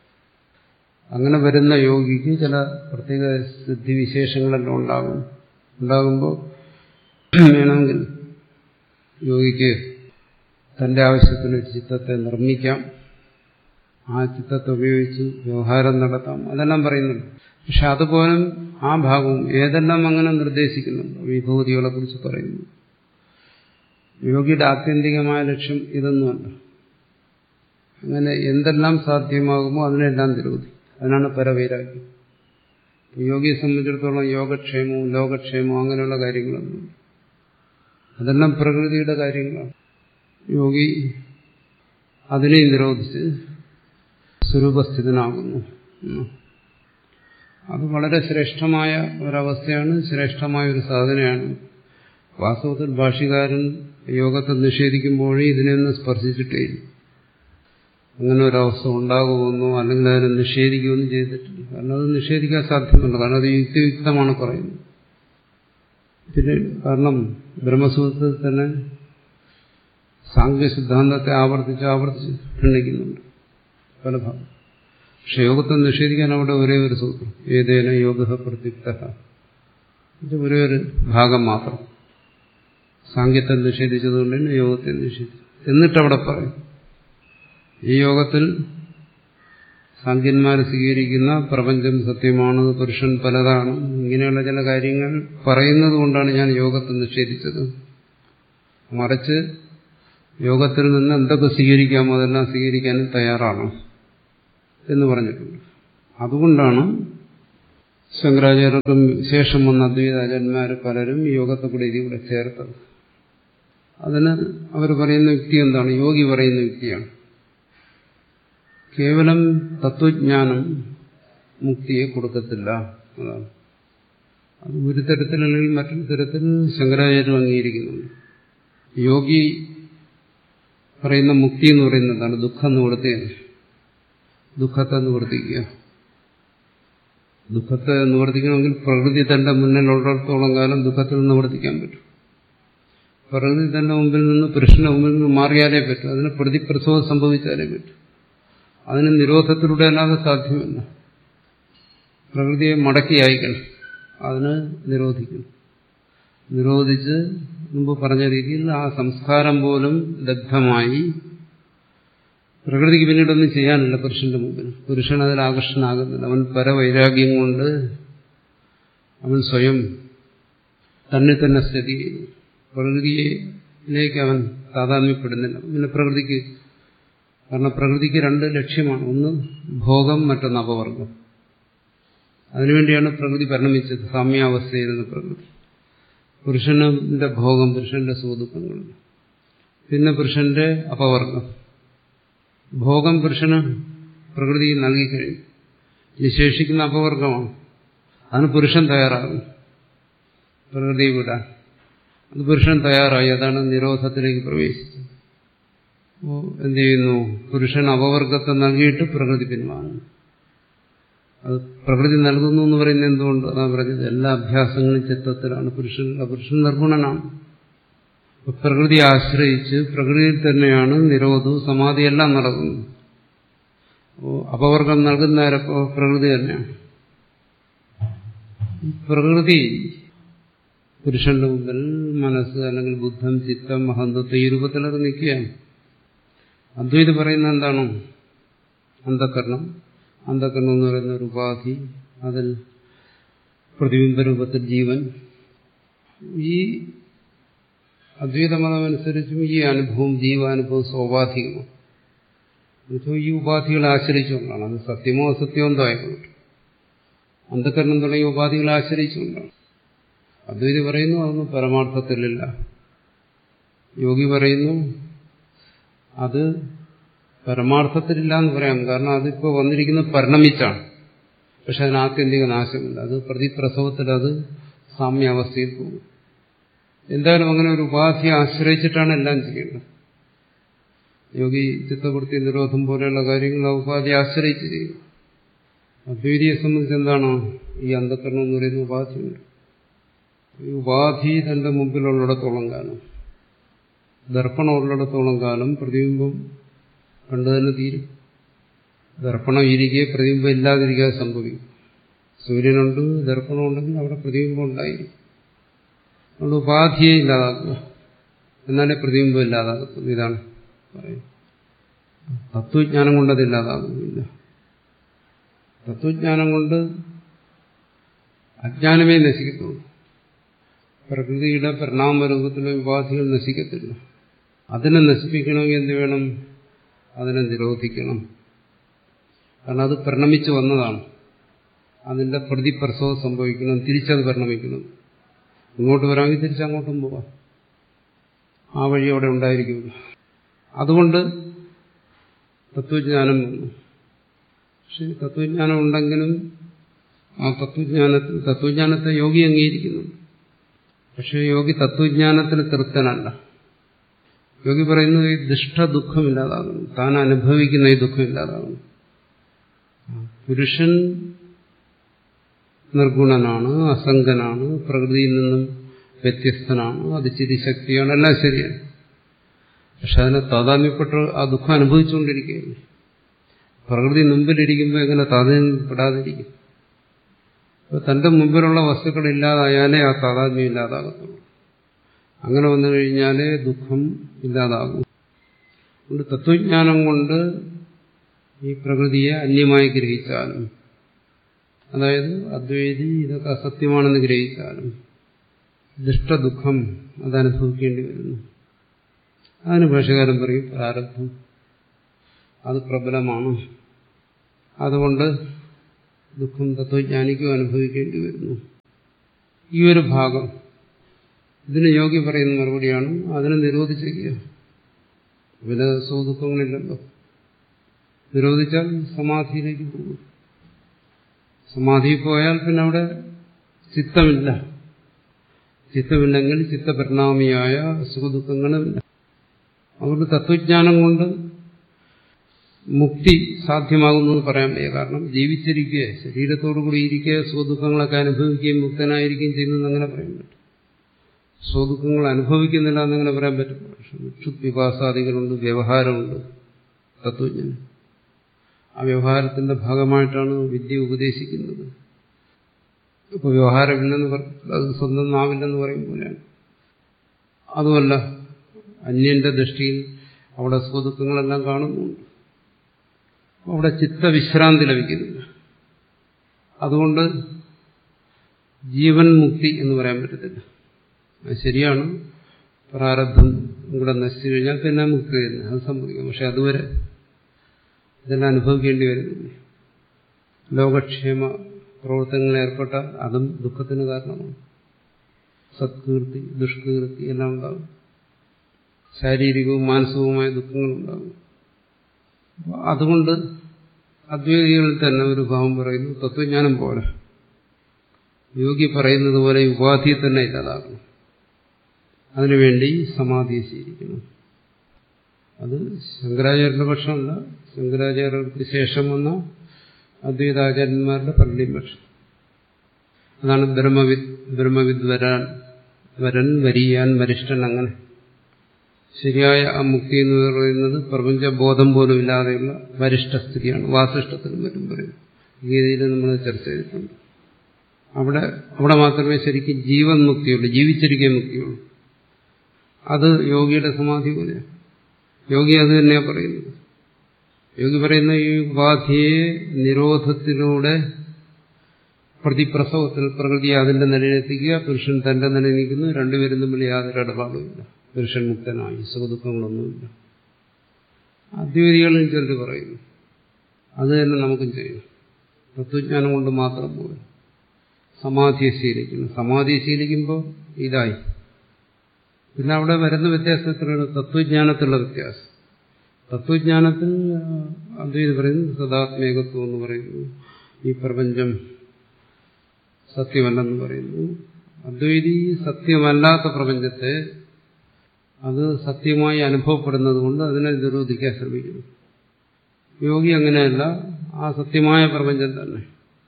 അങ്ങനെ വരുന്ന യോഗിക്ക് ചില പ്രത്യേക സിദ്ധിവിശേഷങ്ങളെല്ലാം ഉണ്ടാകും ഉണ്ടാകുമ്പോൾ വേണമെങ്കിൽ യോഗിക്ക് തന്റെ ആവശ്യത്തിന് ചിത്തത്തെ നിർമ്മിക്കാം ആ ചിത്തത്തെ ഉപയോഗിച്ച് വ്യവഹാരം നടത്താം അതെല്ലാം പറയുന്നുണ്ട് പക്ഷെ അതുപോലും ആ ഭാഗവും ഏതെല്ലാം അങ്ങനെ നിർദ്ദേശിക്കുന്നുണ്ട് വിഭൂതികളെ കുറിച്ച് പറയുന്നു യോഗിയുടെ ആത്യന്തികമായ ലക്ഷ്യം ഇതൊന്നുമല്ല അങ്ങനെ എന്തെല്ലാം സാധ്യമാകുമോ അതിനെല്ലാം നിരോധി അതിനാണ് പരവൈരാഗ്യം യോഗിയെ സംബന്ധിച്ചിടത്തോളം യോഗക്ഷേമവും ലോകക്ഷേമവും അങ്ങനെയുള്ള കാര്യങ്ങളൊന്നും അതെല്ലാം പ്രകൃതിയുടെ കാര്യങ്ങളാണ് യോഗി അതിനെ നിരോധിച്ച് സ്വരൂപസ്ഥിതനാകുന്നു അത് വളരെ ശ്രേഷ്ഠമായ ഒരവസ്ഥയാണ് ശ്രേഷ്ഠമായ ഒരു സാധനയാണ് വാസ്തവത്തിൽ ഭാഷ്യകാരൻ യോഗത്തെ നിഷേധിക്കുമ്പോഴേ ഇതിനെയൊന്നും സ്പർശിച്ചിട്ടേ അങ്ങനെ ഒരവസ്ഥ ഉണ്ടാകുമെന്നോ അല്ലെങ്കിൽ അതിനെ നിഷേധിക്കുകയൊന്നും ചെയ്തിട്ടില്ല കാരണം അത് നിഷേധിക്കാൻ സാധ്യമല്ല കാരണം അത് യുക്തിയുക്തമാണ് പറയുന്നത് പിന്നെ കാരണം ബ്രഹ്മസൂത്രത്തിൽ തന്നെ സാങ്കേതിക സിദ്ധാന്തത്തെ ആവർത്തിച്ച് ആവർത്തിച്ച് ഖണ്ഡിക്കുന്നുണ്ട് പല ഭാഗം പക്ഷെ യോഗത്തെ നിഷേധിക്കാൻ അവിടെ ഒരേ ഒരു സൂത്രം ഏതേന യോഗ പ്രത്യുക്ത ഇത് ഒരേ ഒരു ഭാഗം മാത്രം സാങ്കേത്തെ നിഷേധിച്ചതുകൊണ്ട് തന്നെ യോഗത്തെ നിഷേധിച്ചു എന്നിട്ടവിടെ പറയും ഈ യോഗത്തിൽ സാങ്കന്മാർ സ്വീകരിക്കുന്ന പ്രപഞ്ചം സത്യമാണ് പുരുഷൻ പലതാണ് ഇങ്ങനെയുള്ള ചില കാര്യങ്ങൾ പറയുന്നത് കൊണ്ടാണ് ഞാൻ യോഗത്തെ നിഷേധിച്ചത് മറിച്ച് യോഗത്തിൽ നിന്ന് എന്തൊക്കെ സ്വീകരിക്കാമോ അതെല്ലാം സ്വീകരിക്കാനും തയ്യാറാണ് എന്ന് പറഞ്ഞിട്ടുണ്ട് അതുകൊണ്ടാണ് ശങ്കരാചാര്യർക്കും ശേഷം വന്ന അദ്വൈതാചാര്യന്മാർ പലരും യോഗത്തെ കൂടെ ഇതിൽ കൂടെ ചേർത്തത് അതിന് അവർ പറയുന്ന യുക്തി എന്താണ് യോഗി പറയുന്ന യുക്തിയാണ് കേവലം തത്വജ്ഞാനം മുക്തിയെ കൊടുക്കത്തില്ല അതാണ് അത് ഒരു തരത്തിൽ അല്ലെങ്കിൽ മറ്റൊരു തരത്തിൽ ശങ്കരാചാര്യം അംഗീകരിക്കുന്നുണ്ട് യോഗി പറയുന്ന മുക്തി എന്ന് പറയുന്നത് എന്താണ് ദുഃഖം നിവർത്തിയാണ് ദുഃഖത്തെ നിവർത്തിക്കുക ദുഃഖത്തെ നിവർത്തിക്കണമെങ്കിൽ പ്രകൃതി തന്റെ മുന്നിലുള്ളിടത്തോളം കാലം ദുഃഖത്തിൽ നിവർത്തിക്കാൻ പറ്റും പ്രകൃതി തന്റെ മുമ്പിൽ നിന്ന് പുരുഷന്റെ മുമ്പിൽ നിന്ന് മാറിയാലേ പറ്റും അതിന് പ്രതിപ്രസവം സംഭവിച്ചാലേ പറ്റും അതിന് നിരോധത്തിലൂടെ അല്ലാതെ സാധ്യമല്ല പ്രകൃതിയെ മടക്കി അയക്കണം അതിന് നിരോധിക്കണം നിരോധിച്ച് മുമ്പ് പറഞ്ഞ രീതിയിൽ ആ സംസ്കാരം പോലും ദഗ്ധമായി പ്രകൃതിക്ക് പിന്നീടൊന്നും ചെയ്യാനില്ല പുരുഷന്റെ മുമ്പിൽ പുരുഷൻ അതിൽ ആകർഷണാകുന്നില്ല അവൻ പരവൈരാഗ്യം കൊണ്ട് അവൻ സ്വയം തന്നെ തന്നെ സ്ഥിതി ചെയ്യുന്നു പ്രകൃതിയിലേക്ക് അവൻ താതാത്മ്യപ്പെടുന്നില്ല പിന്നെ പ്രകൃതിക്ക് കാരണം പ്രകൃതിക്ക് രണ്ട് ലക്ഷ്യമാണ് ഒന്ന് ഭോഗം മറ്റൊന്ന് അപവർഗം അതിനുവേണ്ടിയാണ് പ്രകൃതി പരിണമിച്ചത് സാമ്യാവസ്ഥയിരുന്ന പ്രകൃതി പുരുഷന്റെ ഭോഗം പുരുഷന്റെ സുഖദുഃഖങ്ങൾ പിന്നെ പുരുഷന്റെ അപവർഗം ഭോഗം പുരുഷന് പ്രകൃതി നൽകിക്കഴിഞ്ഞു നിശേഷിക്കുന്ന അപവർഗമാണ് അതിന് പുരുഷൻ തയ്യാറാകും പ്രകൃതി വിടാൻ അത് പുരുഷൻ തയ്യാറായി അതാണ് നിരോധത്തിലേക്ക് പ്രവേശിച്ചത് അപ്പോൾ എന്ത് ചെയ്യുന്നു പുരുഷൻ അപവർഗത്തെ നൽകിയിട്ട് പ്രകൃതി പിൻവാങ്ങുന്നു അത് പ്രകൃതി നൽകുന്നു എന്ന് പറയുന്നത് എന്തുകൊണ്ട് അതാ പറഞ്ഞത് എല്ലാ അഭ്യാസങ്ങളും ചിത്തത്തിലാണ് പുരുഷൻ പുരുഷൻ നിർഗുണനാണ് പ്രകൃതിയെ ആശ്രയിച്ച് പ്രകൃതിയിൽ തന്നെയാണ് നിരോധവും സമാധിയെല്ലാം നടക്കുന്നത് അപ്പോൾ അപവർഗം നൽകുന്നവരപ്പോ പ്രകൃതി തന്നെയാണ് പ്രകൃതി പുരുഷന്റെ മുമ്പിൽ മനസ്സ് അല്ലെങ്കിൽ ബുദ്ധം ചിത്തം അഹന്തത്വം ഈ രൂപത്തിലൊക്കെ നിൽക്കുകയാണ് അദ്വൈത് പറയുന്നത് എന്താണ് അന്ധകരണം അന്ധകരണം എന്ന് പറയുന്ന ഒരു ഉപാധി അതിൽ പ്രതിബിംബ രൂപത്തിൽ ജീവൻ ഈ അദ്വൈത മതമനുസരിച്ചും ഈ അനുഭവം ജീവാനുഭവം സ്വാഭാവികമാണ് എന്നുവെച്ചാൽ ഈ ഉപാധികളെ ആശ്രയിച്ചുകൊണ്ടാണ് അത് സത്യമോ അസത്യമോ എന്തോ ആയിക്കോട്ടെ അന്ധകരണം തുടങ്ങിയ ഉപാധികളെ ആശ്രയിച്ചുകൊണ്ടാണ് അദ്വൈതി പറയുന്നു അതൊന്നും പരമാർത്ഥത്തിലില്ല യോഗി പറയുന്നു അത് പരമാർത്ഥത്തിലില്ല എന്ന് പറയാം കാരണം അതിപ്പോൾ വന്നിരിക്കുന്നത് പരിണമിച്ചാണ് പക്ഷെ അതിന് ആത്യന്തിക നാശമില്ല അത് പ്രതിപ്രസവത്തിൽ അത് സാമ്യാവസ്ഥയിൽ പോകും എന്തായാലും അങ്ങനെ ഒരു ഉപാധിയെ ആശ്രയിച്ചിട്ടാണ് എല്ലാം ചെയ്യേണ്ടത് യോഗി ചിത്തവൃത്തി നിരോധം പോലെയുള്ള കാര്യങ്ങൾ ആ ഉപാധിയെ ആശ്രയിച്ച് ചെയ്യും അദ്വൈതിയെ സംബന്ധിച്ച് എന്താണ് ഈ അന്ധകരണം എന്ന് പറയുന്ന ഉപാധിയുണ്ട് ഈ ഉപാധി തന്റെ മുമ്പിലുള്ളിടത്തോളം കാലം ദർപ്പണം ഉള്ളിടത്തോളം കാലം പ്രതിബിംബം കണ്ടു തന്നെ തീരും ദർപ്പണം ഇരിക്കെ പ്രതിബിംബം ഇല്ലാതിരിക്കാതെ സംഭവിക്കും സൂര്യനുണ്ട് ദർപ്പണം ഉണ്ടെങ്കിൽ അവിടെ പ്രതിബിംബം ഉണ്ടായിരിക്കും അതുകൊണ്ട് ഉപാധിയെ ഇല്ലാതാക്കുക എന്നാലേ പ്രതിബിംബം ഇല്ലാതാകത്തുള്ളൂ ഇതാണ് പറയുന്നത് തത്വജ്ഞാനം കൊണ്ട് അത് ഇല്ലാതാകുന്നില്ല തത്വജ്ഞാനം കൊണ്ട് അജ്ഞാനമേ നശിക്കത്തുള്ളൂ പ്രകൃതിയുടെ പരിണാമരൂപത്തിലെ ഉപാധികൾ നശിക്കത്തില്ല അതിനെ നശിപ്പിക്കണമെങ്കിൽ എന്ത് വേണം അതിനെ നിരോധിക്കണം കാരണം അത് പരിണമിച്ചു വന്നതാണ് അതിന്റെ പ്രതിപ്രസവം സംഭവിക്കണം തിരിച്ചത് പരിണമിക്കണം ഇങ്ങോട്ട് വരാമെങ്കിൽ തിരിച്ചങ്ങോട്ടും പോവാം ആ വഴി അവിടെ ഉണ്ടായിരിക്കുമല്ലോ അതുകൊണ്ട് തത്വജ്ഞാനം വന്നു പക്ഷെ തത്വജ്ഞാനം ഉണ്ടെങ്കിലും ആ തത്വജ്ഞാനത്തിൽ തത്വജ്ഞാനത്തെ യോഗി അംഗീകരിക്കുന്നുണ്ട് പക്ഷെ യോഗി തത്വജ്ഞാനത്തിന് തൃപ്തനല്ല യോഗി പറയുന്നത് ഈ ദുഷ്ട ദുഃഖമില്ലാതാകുന്നു താൻ അനുഭവിക്കുന്ന ഈ ദുഃഖമില്ലാതാകുന്നു പുരുഷൻ നിർഗുണനാണ് അസംഗനാണ് പ്രകൃതിയിൽ നിന്നും വ്യത്യസ്തനാണ് അത് ചിരിശക്തിയാണ് എല്ലാം ശരിയാണ് പക്ഷെ അതിനെ താതാമ്യപ്പെട്ട് ആ ദുഃഖം അനുഭവിച്ചുകൊണ്ടിരിക്കുകയാണ് പ്രകൃതി മുമ്പിലിരിക്കുമ്പോൾ എങ്ങനെ താതാമ്യപ്പെടാതിരിക്കും അപ്പൊ തന്റെ മുമ്പിലുള്ള വസ്തുക്കൾ ഇല്ലാതായാലേ ആ താതാത്മ്യം ഇല്ലാതാകത്തുള്ളൂ അങ്ങനെ വന്നു കഴിഞ്ഞാലേ ദുഃഖം ഇല്ലാതാകും അതുകൊണ്ട് തത്വജ്ഞാനം കൊണ്ട് ഈ പ്രകൃതിയെ അന്യമായി ഗ്രഹിച്ചാലും അതായത് അദ്വൈതി ഇതൊക്കെ അസത്യമാണെന്ന് ഗ്രഹിച്ചാലും ദുഷ്ടദുഃഖം അതനുഭവിക്കേണ്ടി വരുന്നു അതിന് ഭാഷകാരൻ പറയും പ്രാരബ്ധം അത് പ്രബലമാണ് അതുകൊണ്ട് ദുഃഖം തത്വജ്ഞാനിക്കും അനുഭവിക്കേണ്ടി വരുന്നു ഈ ഒരു ഭാഗം ഇതിന് യോഗി പറയുന്ന മറുപടിയാണ് അതിനെ നിരോധിച്ചിരിക്കുക പിന്നെ സുഖദുഃഖങ്ങളില്ലല്ലോ നിരോധിച്ചാൽ സമാധിയിലേക്ക് പോകും സമാധിയിൽ പോയാൽ പിന്നെ അവിടെ ചിത്തമില്ല ചിത്തമില്ലെങ്കിൽ ചിത്തപരിണാമിയായ സുഖദുഃഖങ്ങളുമില്ല അതുകൊണ്ട് തത്വജ്ഞാനം കൊണ്ട് മുക്തി സാധ്യമാകുന്നു എന്ന് പറയാൻ വയ്യ കാരണം ജീവിച്ചിരിക്കുക ശരീരത്തോടു കൂടി ഇരിക്കുക സുഖദുഃഖങ്ങളൊക്കെ അനുഭവിക്കുകയും മുക്തനായിരിക്കുകയും ചെയ്യുന്നത് അങ്ങനെ പറയാൻ പറ്റും സുഖദുഃഖങ്ങൾ അനുഭവിക്കുന്നില്ല എന്നങ്ങനെ പറയാൻ പറ്റും പക്ഷെ വികാസാദികളുണ്ട് വ്യവഹാരമുണ്ട് തത്വജ്ഞാനം ആ വ്യവഹാരത്തിന്റെ ഭാഗമായിട്ടാണ് വിദ്യ ഉപദേശിക്കുന്നത് ഇപ്പൊ വ്യവഹാരമില്ലെന്ന് അത് സ്വന്തം നാവില്ലെന്ന് പറയും പോലെയാണ് അതുമല്ല അന്യന്റെ ദൃഷ്ടിയിൽ അവിടെ സുഖദുഃഖങ്ങളെല്ലാം കാണുന്നുണ്ട് അവിടെ ചിത്തവിശ്രാന്തി ലഭിക്കുന്നില്ല അതുകൊണ്ട് ജീവൻ മുക്തി എന്ന് പറയാൻ പറ്റത്തില്ല അത് ശരിയാണ് പ്രാരബ്ധം ഇവിടെ നശിച്ചു കഴിഞ്ഞാൽ പിന്നെ മുക്തി തന്നെ അത് സംഭവിക്കാം പക്ഷെ അതുവരെ ഇതെല്ലാം അനുഭവിക്കേണ്ടി വരുന്നില്ല ലോകക്ഷേമ പ്രവർത്തനങ്ങളിൽ ഏർപ്പെട്ടാൽ അതും ദുഃഖത്തിന് കാരണമാണ് സത്കീർത്തി ദുഷ്കീർത്തി എല്ലാം ഉണ്ടാകും ശാരീരികവും മാനസികവുമായ ദുഃഖങ്ങളുണ്ടാകും അതുകൊണ്ട് അദ്വൈതികളിൽ തന്നെ ഒരു ഭാവം പറയുന്നു തത്വജ്ഞാനം പോലെ യോഗി പറയുന്നത് പോലെ ഉപാധിയെ തന്നെ ഇല്ലാതാക്കണം അതിനുവേണ്ടി സമാധി സ്വീകരിക്കണം അത് ശങ്കരാചാര്യരുടെ പക്ഷമല്ല ശങ്കരാചാര്യർക്ക് ശേഷം വന്ന അദ്വൈതാചാര്യന്മാരുടെ പലരുടെയും പക്ഷം അതാണ് ബ്രഹ്മവിദ് ബ്രഹ്മവിദ് വരാൻ വരൻ വരിയാൻ വരിഷ്ഠൻ അങ്ങനെ ശരിയായ ആ മുക്തി എന്ന് പറയുന്നത് പ്രപഞ്ചബോധം പോലും ഇല്ലാതെയുള്ള വരിഷ്ഠസ്ഥിതിയാണ് വാസിഷ്ഠത്തിനും മറ്റും പറയും ഗീതയിൽ നമ്മൾ ചർച്ച ചെയ്തിട്ടുണ്ട് അവിടെ അവിടെ മാത്രമേ ശരിക്കും ജീവൻ മുക്തിയുള്ളൂ ജീവിച്ചിരിക്കാൻ മുക്തിയുള്ളൂ അത് യോഗിയുടെ സമാധി പോലെയാണ് യോഗി അത് തന്നെയാണ് പറയുന്നത് യോഗി പറയുന്ന ഈ ഉപാധിയെ നിരോധത്തിലൂടെ പ്രതിപ്രസവത്തിൽ പ്രകൃതി അതിന്റെ നിലയിലെത്തിക്കുക പുരുഷൻ തന്റെ നിലയിൽ നിൽക്കുന്നു രണ്ടുപേരും തമ്മിൽ യാതൊരു ഇടപാടുമില്ല പുരുഷൻ മുക്തനായി സുഖദുഃഖങ്ങളൊന്നുമില്ല അദ്വൈതികളിൽ ചിലർ പറയുന്നു അത് തന്നെ നമുക്കും ചെയ്യണം തത്വജ്ഞാനം കൊണ്ട് മാത്രം പോലും സമാധിയെ ശീലിക്കണം സമാധിയെ ശീലിക്കുമ്പോൾ ഇതായി പിന്നെ അവിടെ വരുന്ന വ്യത്യാസത്തിലുള്ള തത്വജ്ഞാനത്തിലുള്ള വ്യത്യാസം തത്വജ്ഞാനത്തിൽ അദ്വൈത് പറയുന്നു സദാത്മേകത്വം എന്ന് പറയുന്നു ഈ പ്രപഞ്ചം സത്യമല്ലെന്ന് പറയുന്നു അദ്വൈതി സത്യമല്ലാത്ത പ്രപഞ്ചത്തെ അത് സത്യമായി അനുഭവപ്പെടുന്നത് കൊണ്ട് അതിനെ നിരോധിക്കാൻ ശ്രമിക്കുന്നു യോഗി അങ്ങനെയല്ല ആ സത്യമായ പ്രപഞ്ചം തന്നെ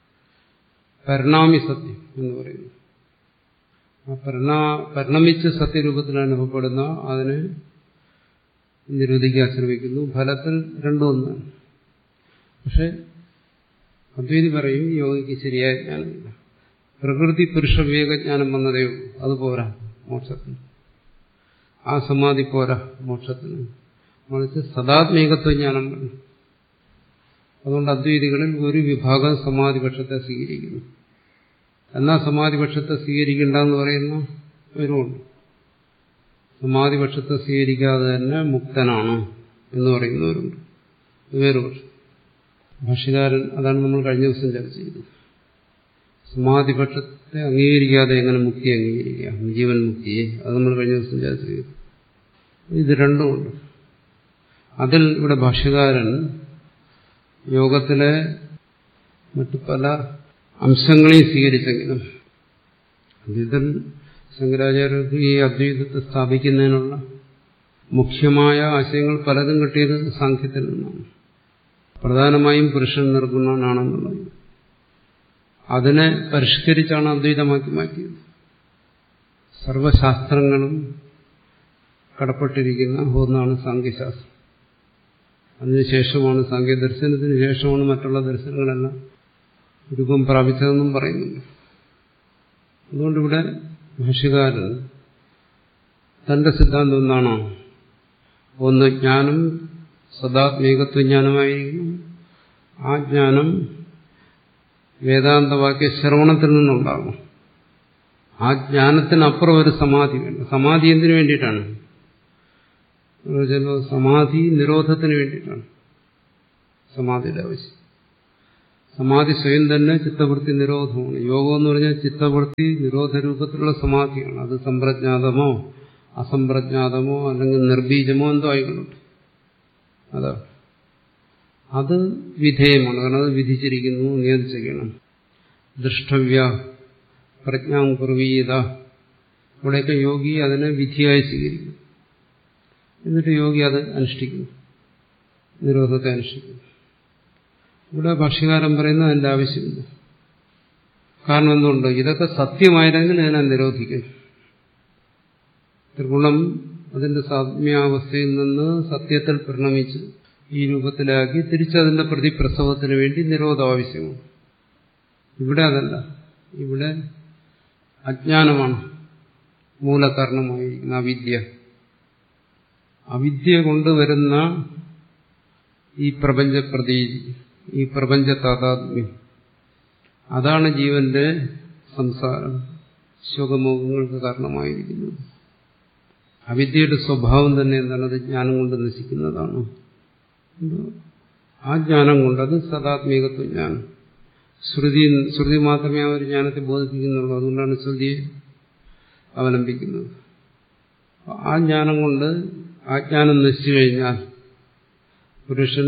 പരിണാമി സത്യം എന്ന് പറയുന്നു ആ പരിണാ പരിണമിച്ച സത്യരൂപത്തിൽ അനുഭവപ്പെടുന്ന അതിനെ നിരോധിക്കാൻ ശ്രമിക്കുന്നു ഫലത്തിൽ രണ്ടും ഒന്നാണ് പക്ഷെ അദ്വൈതി പറയും യോഗിക്ക് ശരിയായ ജ്ഞാനമില്ല പ്രകൃതി പുരുഷ വിവേകജ്ഞാനം വന്നതേ ഉള്ളൂ അത് പോരാ മോക്ഷത്തിന് ആ സമാധി പോരാ മോക്ഷത്തിന് മറിച്ച് സദാത്മേകത്വ ജ്ഞാനം വേണം അതുകൊണ്ട് അദ്വൈതികളിൽ ഒരു വിഭാഗം സമാധിപക്ഷത്തെ സ്വീകരിക്കുന്നു എന്നാൽ സമാധിപക്ഷത്തെ സ്വീകരിക്കണ്ടെന്ന് പറയുന്ന ഒരുമുണ്ട് സമാധിപക്ഷത്തെ സ്വീകരിക്കാതെ തന്നെ മുക്തനാണ് എന്ന് പറയുന്നവരുണ്ട് വേറൊരു പക്ഷം ഭാഷ്യകാരൻ അതാണ് നമ്മൾ കഴിഞ്ഞ ദിവസം ചർച്ച ചെയ്തത് സമാധിപക്ഷത്തെ അംഗീകരിക്കാതെ എങ്ങനെ മുക്തി അംഗീകരിക്കാം ജീവൻ മുക്തിയെ അത് നമ്മൾ കഴിഞ്ഞ ദിവസം ചർച്ച ചെയ്തു ഇത് രണ്ടുമുണ്ട് അതിൽ ഇവിടെ ഭാഷ്യകാരൻ യോഗത്തിലെ മറ്റു പല അംശങ്ങളെയും സ്വീകരിച്ചെങ്കിലും അദ്വൈതൻ ശങ്കരാചാര്യർക്ക് ഈ അദ്വൈതത്തെ സ്ഥാപിക്കുന്നതിനുള്ള മുഖ്യമായ ആശയങ്ങൾ പലതും കിട്ടിയത് സാഖ്യത്തിൽ നിന്നാണ് പ്രധാനമായും പുരുഷൻ നിർഗുണനാണെന്നുള്ളത് അതിനെ പരിഷ്കരിച്ചാണ് അദ്വൈതമാക്കി മാറ്റിയത് സർവശാസ്ത്രങ്ങളും കടപ്പെട്ടിരിക്കുന്ന ഒന്നാണ് സാങ്കേശാസ്ത്രം അതിനുശേഷമാണ് സാങ്കേ ദർശനത്തിന് ശേഷമാണ് മറ്റുള്ള ദർശനങ്ങളെല്ലാം രൂപം പ്രാപിച്ചതെന്നും പറയുന്നുണ്ട് അതുകൊണ്ടിവിടെ ഭാഷ്യകാരൻ തന്റെ സിദ്ധാന്തം എന്താണോ ഒന്ന് ജ്ഞാനം സദാത്മേകത്വ ജ്ഞാനമായിരിക്കും ആ ജ്ഞാനം വേദാന്തവാക്യ ശ്രവണത്തിൽ നിന്നുണ്ടാകും ആ ജ്ഞാനത്തിനപ്പുറം ഒരു സമാധി വേണ്ട സമാധി എന്തിനു വേണ്ടിയിട്ടാണ് എന്നുവെച്ചാൽ സമാധി നിരോധത്തിന് വേണ്ടിയിട്ടാണ് സമാധിയുടെ ആവശ്യം സമാധി സ്വയം തന്നെ ചിത്തവൃത്തി നിരോധമാണ് യോഗം എന്ന് പറഞ്ഞാൽ ചിത്തവൃത്തി നിരോധ രൂപത്തിലുള്ള സമാധിയാണ് അത് സമ്പ്രജ്ഞാതമോ അസംപ്രജ്ഞാതമോ അല്ലെങ്കിൽ നിർബീജമോ എന്തോ ആയിക്കൊള്ളട്ടെ അതാണ് അത് വിധേയമാണ് കാരണം അത് വിധിച്ചിരിക്കുന്നു നിയന്ത്രിച്ചിരിക്കണം ദൃഷ്ടവ്യ പ്രജ്ഞാം കുർവീയത ഇവിടെയൊക്കെ യോഗി അതിനെ വിധിയായി സ്വീകരിക്കും എന്നിട്ട് യോഗി അത് അനുഷ്ഠിക്കുന്നു നിരോധത്തെ അനുഷ്ഠിക്കുന്നു ഇവിടെ ഭക്ഷ്യകാരൻ പറയുന്നത് അതിന്റെ ആവശ്യമില്ല കാരണം എന്തുകൊണ്ട് ഇതൊക്കെ സത്യമായിരുന്നെങ്കിൽ ഇതിനെ നിരോധിക്കും ത്രിഗുണം അതിന്റെ സാമ്യാവസ്ഥയിൽ നിന്ന് സത്യത്തിൽ പരിണമിച്ച് ഈ രൂപത്തിലാക്കി തിരിച്ചതിന്റെ പ്രതിപ്രസവത്തിന് വേണ്ടി നിരോധം ആവശ്യമാണ് ഇവിടെ അതല്ല ഇവിടെ അജ്ഞാനമാണ് മൂലകാരണമായിരിക്കുന്ന അവിദ്യ അവിദ്യ കൊണ്ടുവരുന്ന ഈ പ്രപഞ്ച പ്രതീതി ഈ പ്രപഞ്ച താതാത്മ്യം അതാണ് ജീവന്റെ സംസാരം ശോകമോഹങ്ങൾക്ക് കാരണമായിരിക്കുന്നത് അവിദ്യയുടെ സ്വഭാവം തന്നെ എന്താണ് അത് ജ്ഞാനം കൊണ്ട് നശിക്കുന്നതാണ് ആ ജ്ഞാനം കൊണ്ട് അത് സദാത്മികത്വ ജ്ഞാനം ശ്രുതി ശ്രുതി മാത്രമേ ആ ഒരു ജ്ഞാനത്തെ ബോധിപ്പിക്കുന്നുള്ളൂ അതുകൊണ്ടാണ് ശ്രുതിയെ അവലംബിക്കുന്നത് ആ ജ്ഞാനം കൊണ്ട് ആ ജ്ഞാനം നശിച്ചു കഴിഞ്ഞാൽ പുരുഷൻ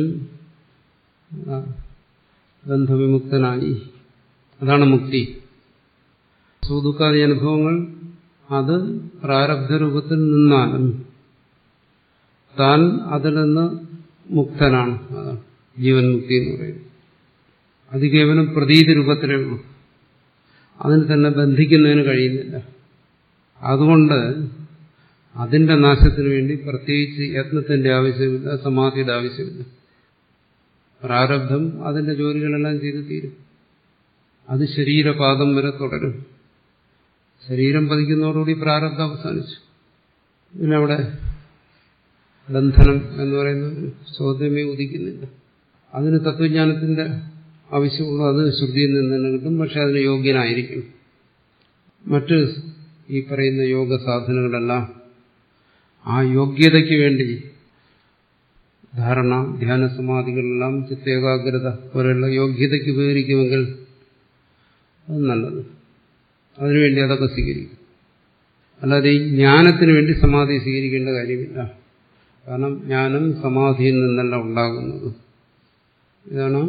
ബന്ധവിമുക്തനായി അതാണ് മുക്തി സുദുഃഖാദി അനുഭവങ്ങൾ അത് പ്രാരബ്ധ രൂപത്തിൽ നിന്നാലും താൻ അതിൽ നിന്ന് മുക്തനാണ് അതാണ് ജീവൻ മുക്തി എന്ന് പറയുന്നത് അത് കേവലം പ്രതീതി രൂപത്തിലേ ഉള്ളൂ അതിന് തന്നെ ബന്ധിക്കുന്നതിന് കഴിയുന്നില്ല അതുകൊണ്ട് അതിന്റെ നാശത്തിന് വേണ്ടി പ്രത്യേകിച്ച് യത്നത്തിന്റെ ആവശ്യമില്ല സമാധിയുടെ ആവശ്യമില്ല പ്രാരബ്ധം അതിന്റെ ജോലികളെല്ലാം ചെയ്ത് തീരും അത് ശരീരപാദം വരെ തുടരും ശരീരം പതിക്കുന്നതോടുകൂടി പ്രാരബ്ധം അവസാനിച്ചു പിന്നെ അവിടെ ബന്ധനം എന്ന് പറയുന്ന ഒരു ചോദ്യമേ ഉദിക്കുന്നില്ല അതിന് തത്വജ്ഞാനത്തിന്റെ ആവശ്യമുള്ളൂ അത് ശ്രുതിയിൽ നിന്ന് തന്നെ കിട്ടും പക്ഷെ അതിന് യോഗ്യനായിരിക്കും മറ്റ് ഈ പറയുന്ന യോഗ സാധനങ്ങളെല്ലാം ആ യോഗ്യതയ്ക്ക് വേണ്ടി ധാരണ ധ്യാന സമാധികളെല്ലാം ചിത്തേകാഗ്രത പോലെയുള്ള യോഗ്യതയ്ക്ക് ഉപകരിക്കുമെങ്കിൽ അത് നല്ലത് അതിനുവേണ്ടി അതൊക്കെ സ്വീകരിക്കും അല്ലാതെ ഈ ജ്ഞാനത്തിന് വേണ്ടി സമാധി സ്വീകരിക്കേണ്ട കാര്യമില്ല കാരണം ജ്ഞാനം സമാധിയിൽ നിന്നല്ല ഉണ്ടാകുന്നത് ഇതാണ്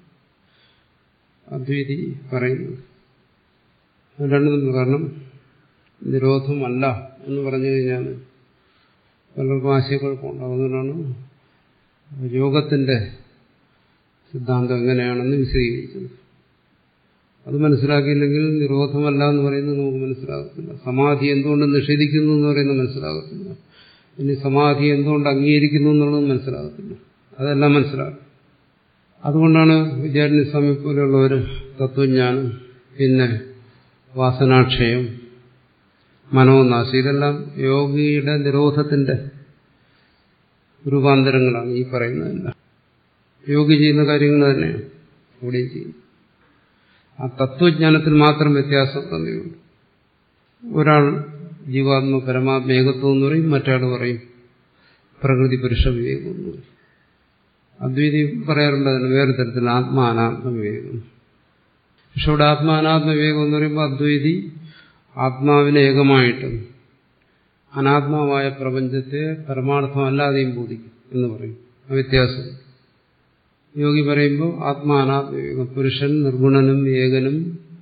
അദ്വൈതി പറയുന്നത് രണ്ടും കാരണം നിരോധമല്ല എന്ന് പറഞ്ഞു കഴിഞ്ഞാൽ പലർക്കും ആശയക്കുഴപ്പമുണ്ടാകും അതുകൊണ്ടാണ് യോഗത്തിന്റെ സിദ്ധാന്തം എങ്ങനെയാണെന്ന് വിശദീകരിച്ചത് അത് മനസ്സിലാക്കിയില്ലെങ്കിൽ നിരോധമല്ല എന്ന് പറയുന്നത് നമുക്ക് മനസ്സിലാകത്തില്ല സമാധി എന്തുകൊണ്ട് നിഷേധിക്കുന്നു എന്ന് പറയുന്നത് മനസ്സിലാകത്തില്ല ഇനി സമാധി എന്തുകൊണ്ട് അംഗീകരിക്കുന്നു എന്നുള്ളത് മനസ്സിലാകത്തില്ല അതെല്ലാം മനസ്സിലാകും അതുകൊണ്ടാണ് വിദ്യാർത്ഥി സ്വാമി പോലെയുള്ളവർ തത്വജ്ഞാനം പിന്നെ വാസനാക്ഷയം മനോനാശം ഇതെല്ലാം യോഗിയുടെ നിരോധത്തിന്റെ രൂപാന്തരങ്ങളാണ് ഈ പറയുന്നതെല്ലാം യോഗി ചെയ്യുന്ന കാര്യങ്ങൾ തന്നെയാണ് ഇവിടെയും ചെയ്യുന്നത് ആ തത്വജ്ഞാനത്തിൽ മാത്രം വ്യത്യാസം തന്നെയുണ്ട് ഒരാൾ ജീവാത്മ പരമാത്മ ഏകത്വം എന്ന് പറയും മറ്റാൾ പറയും പ്രകൃതി പുരുഷ വിവേകം എന്ന് പറയും അദ്വൈതി പറയാറുണ്ട് അതിന് വേറെ തരത്തിൽ ആത്മാ അനാത്മ വിവേകം പക്ഷെ ഇവിടെ ആത്മാ അനാത്മ വിവേകം എന്ന് പറയുമ്പോൾ അദ്വൈതി ആത്മാവിനെ ഏകമായിട്ടും അനാത്മാവായ പ്രപഞ്ചത്തെ പരമാർത്ഥമല്ലാതെയും ബോധിക്കും എന്ന് പറയും ആ വ്യത്യാസം യോഗി പറയുമ്പോൾ ആത്മാ അനാത്മ വിവേകം പുരുഷൻ നിർഗുണനും ഏകനും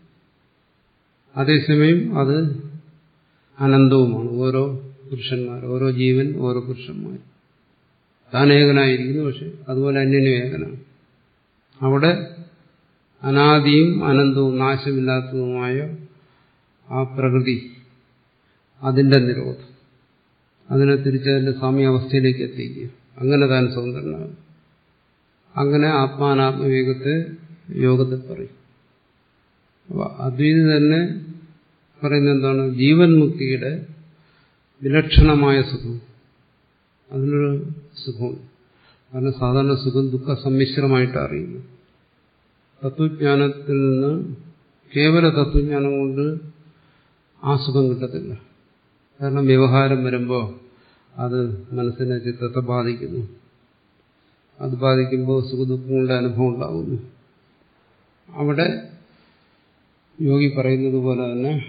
അതേസമയം അത് അനന്തവുമാണ് ഓരോ പുരുഷന്മാർ ഓരോ ജീവൻ ഓരോ പുരുഷന്മാർ താൻ ഏകനായിരിക്കുന്നു പക്ഷെ അതുപോലെ അന്യനും ഏകനാണ് അവിടെ അനാദിയും അനന്തവും നാശമില്ലാത്തതുമായ ആ പ്രകൃതി അതിന്റെ നിരോധം അതിനെ തിരിച്ചതിന്റെ സാമ്യാവസ്ഥയിലേക്ക് എത്തിക്കുക അങ്ങനെ താൻ സ്വതന്ത്രനാകും അങ്ങനെ ആത്മാനാത്മവേഗത്തെ യോഗത്തിൽ പറയും അപ്പൊ അദ്വൈതി തന്നെ പറയുന്നത് എന്താണ് ജീവൻ മുക്തിയുടെ വിലക്ഷണമായ സുഖം അതിനൊരു സുഖമുണ്ട് കാരണം സാധാരണ സുഖം ദുഃഖ സമ്മിശ്രമായിട്ട് അറിയുന്നു തത്വജ്ഞാനത്തിൽ നിന്ന് കേവല തത്വജ്ഞാനം കൊണ്ട് ആ സുഖം കിട്ടത്തില്ല കാരണം വ്യവഹാരം വരുമ്പോൾ അത് മനസ്സിനെ ചിത്തത്തെ ബാധിക്കുന്നു അത് ബാധിക്കുമ്പോൾ സുഖദുഃഖങ്ങളുടെ അനുഭവം ഉണ്ടാകുന്നു അവിടെ യോഗി പറയുന്നത് പോലെ തന്നെ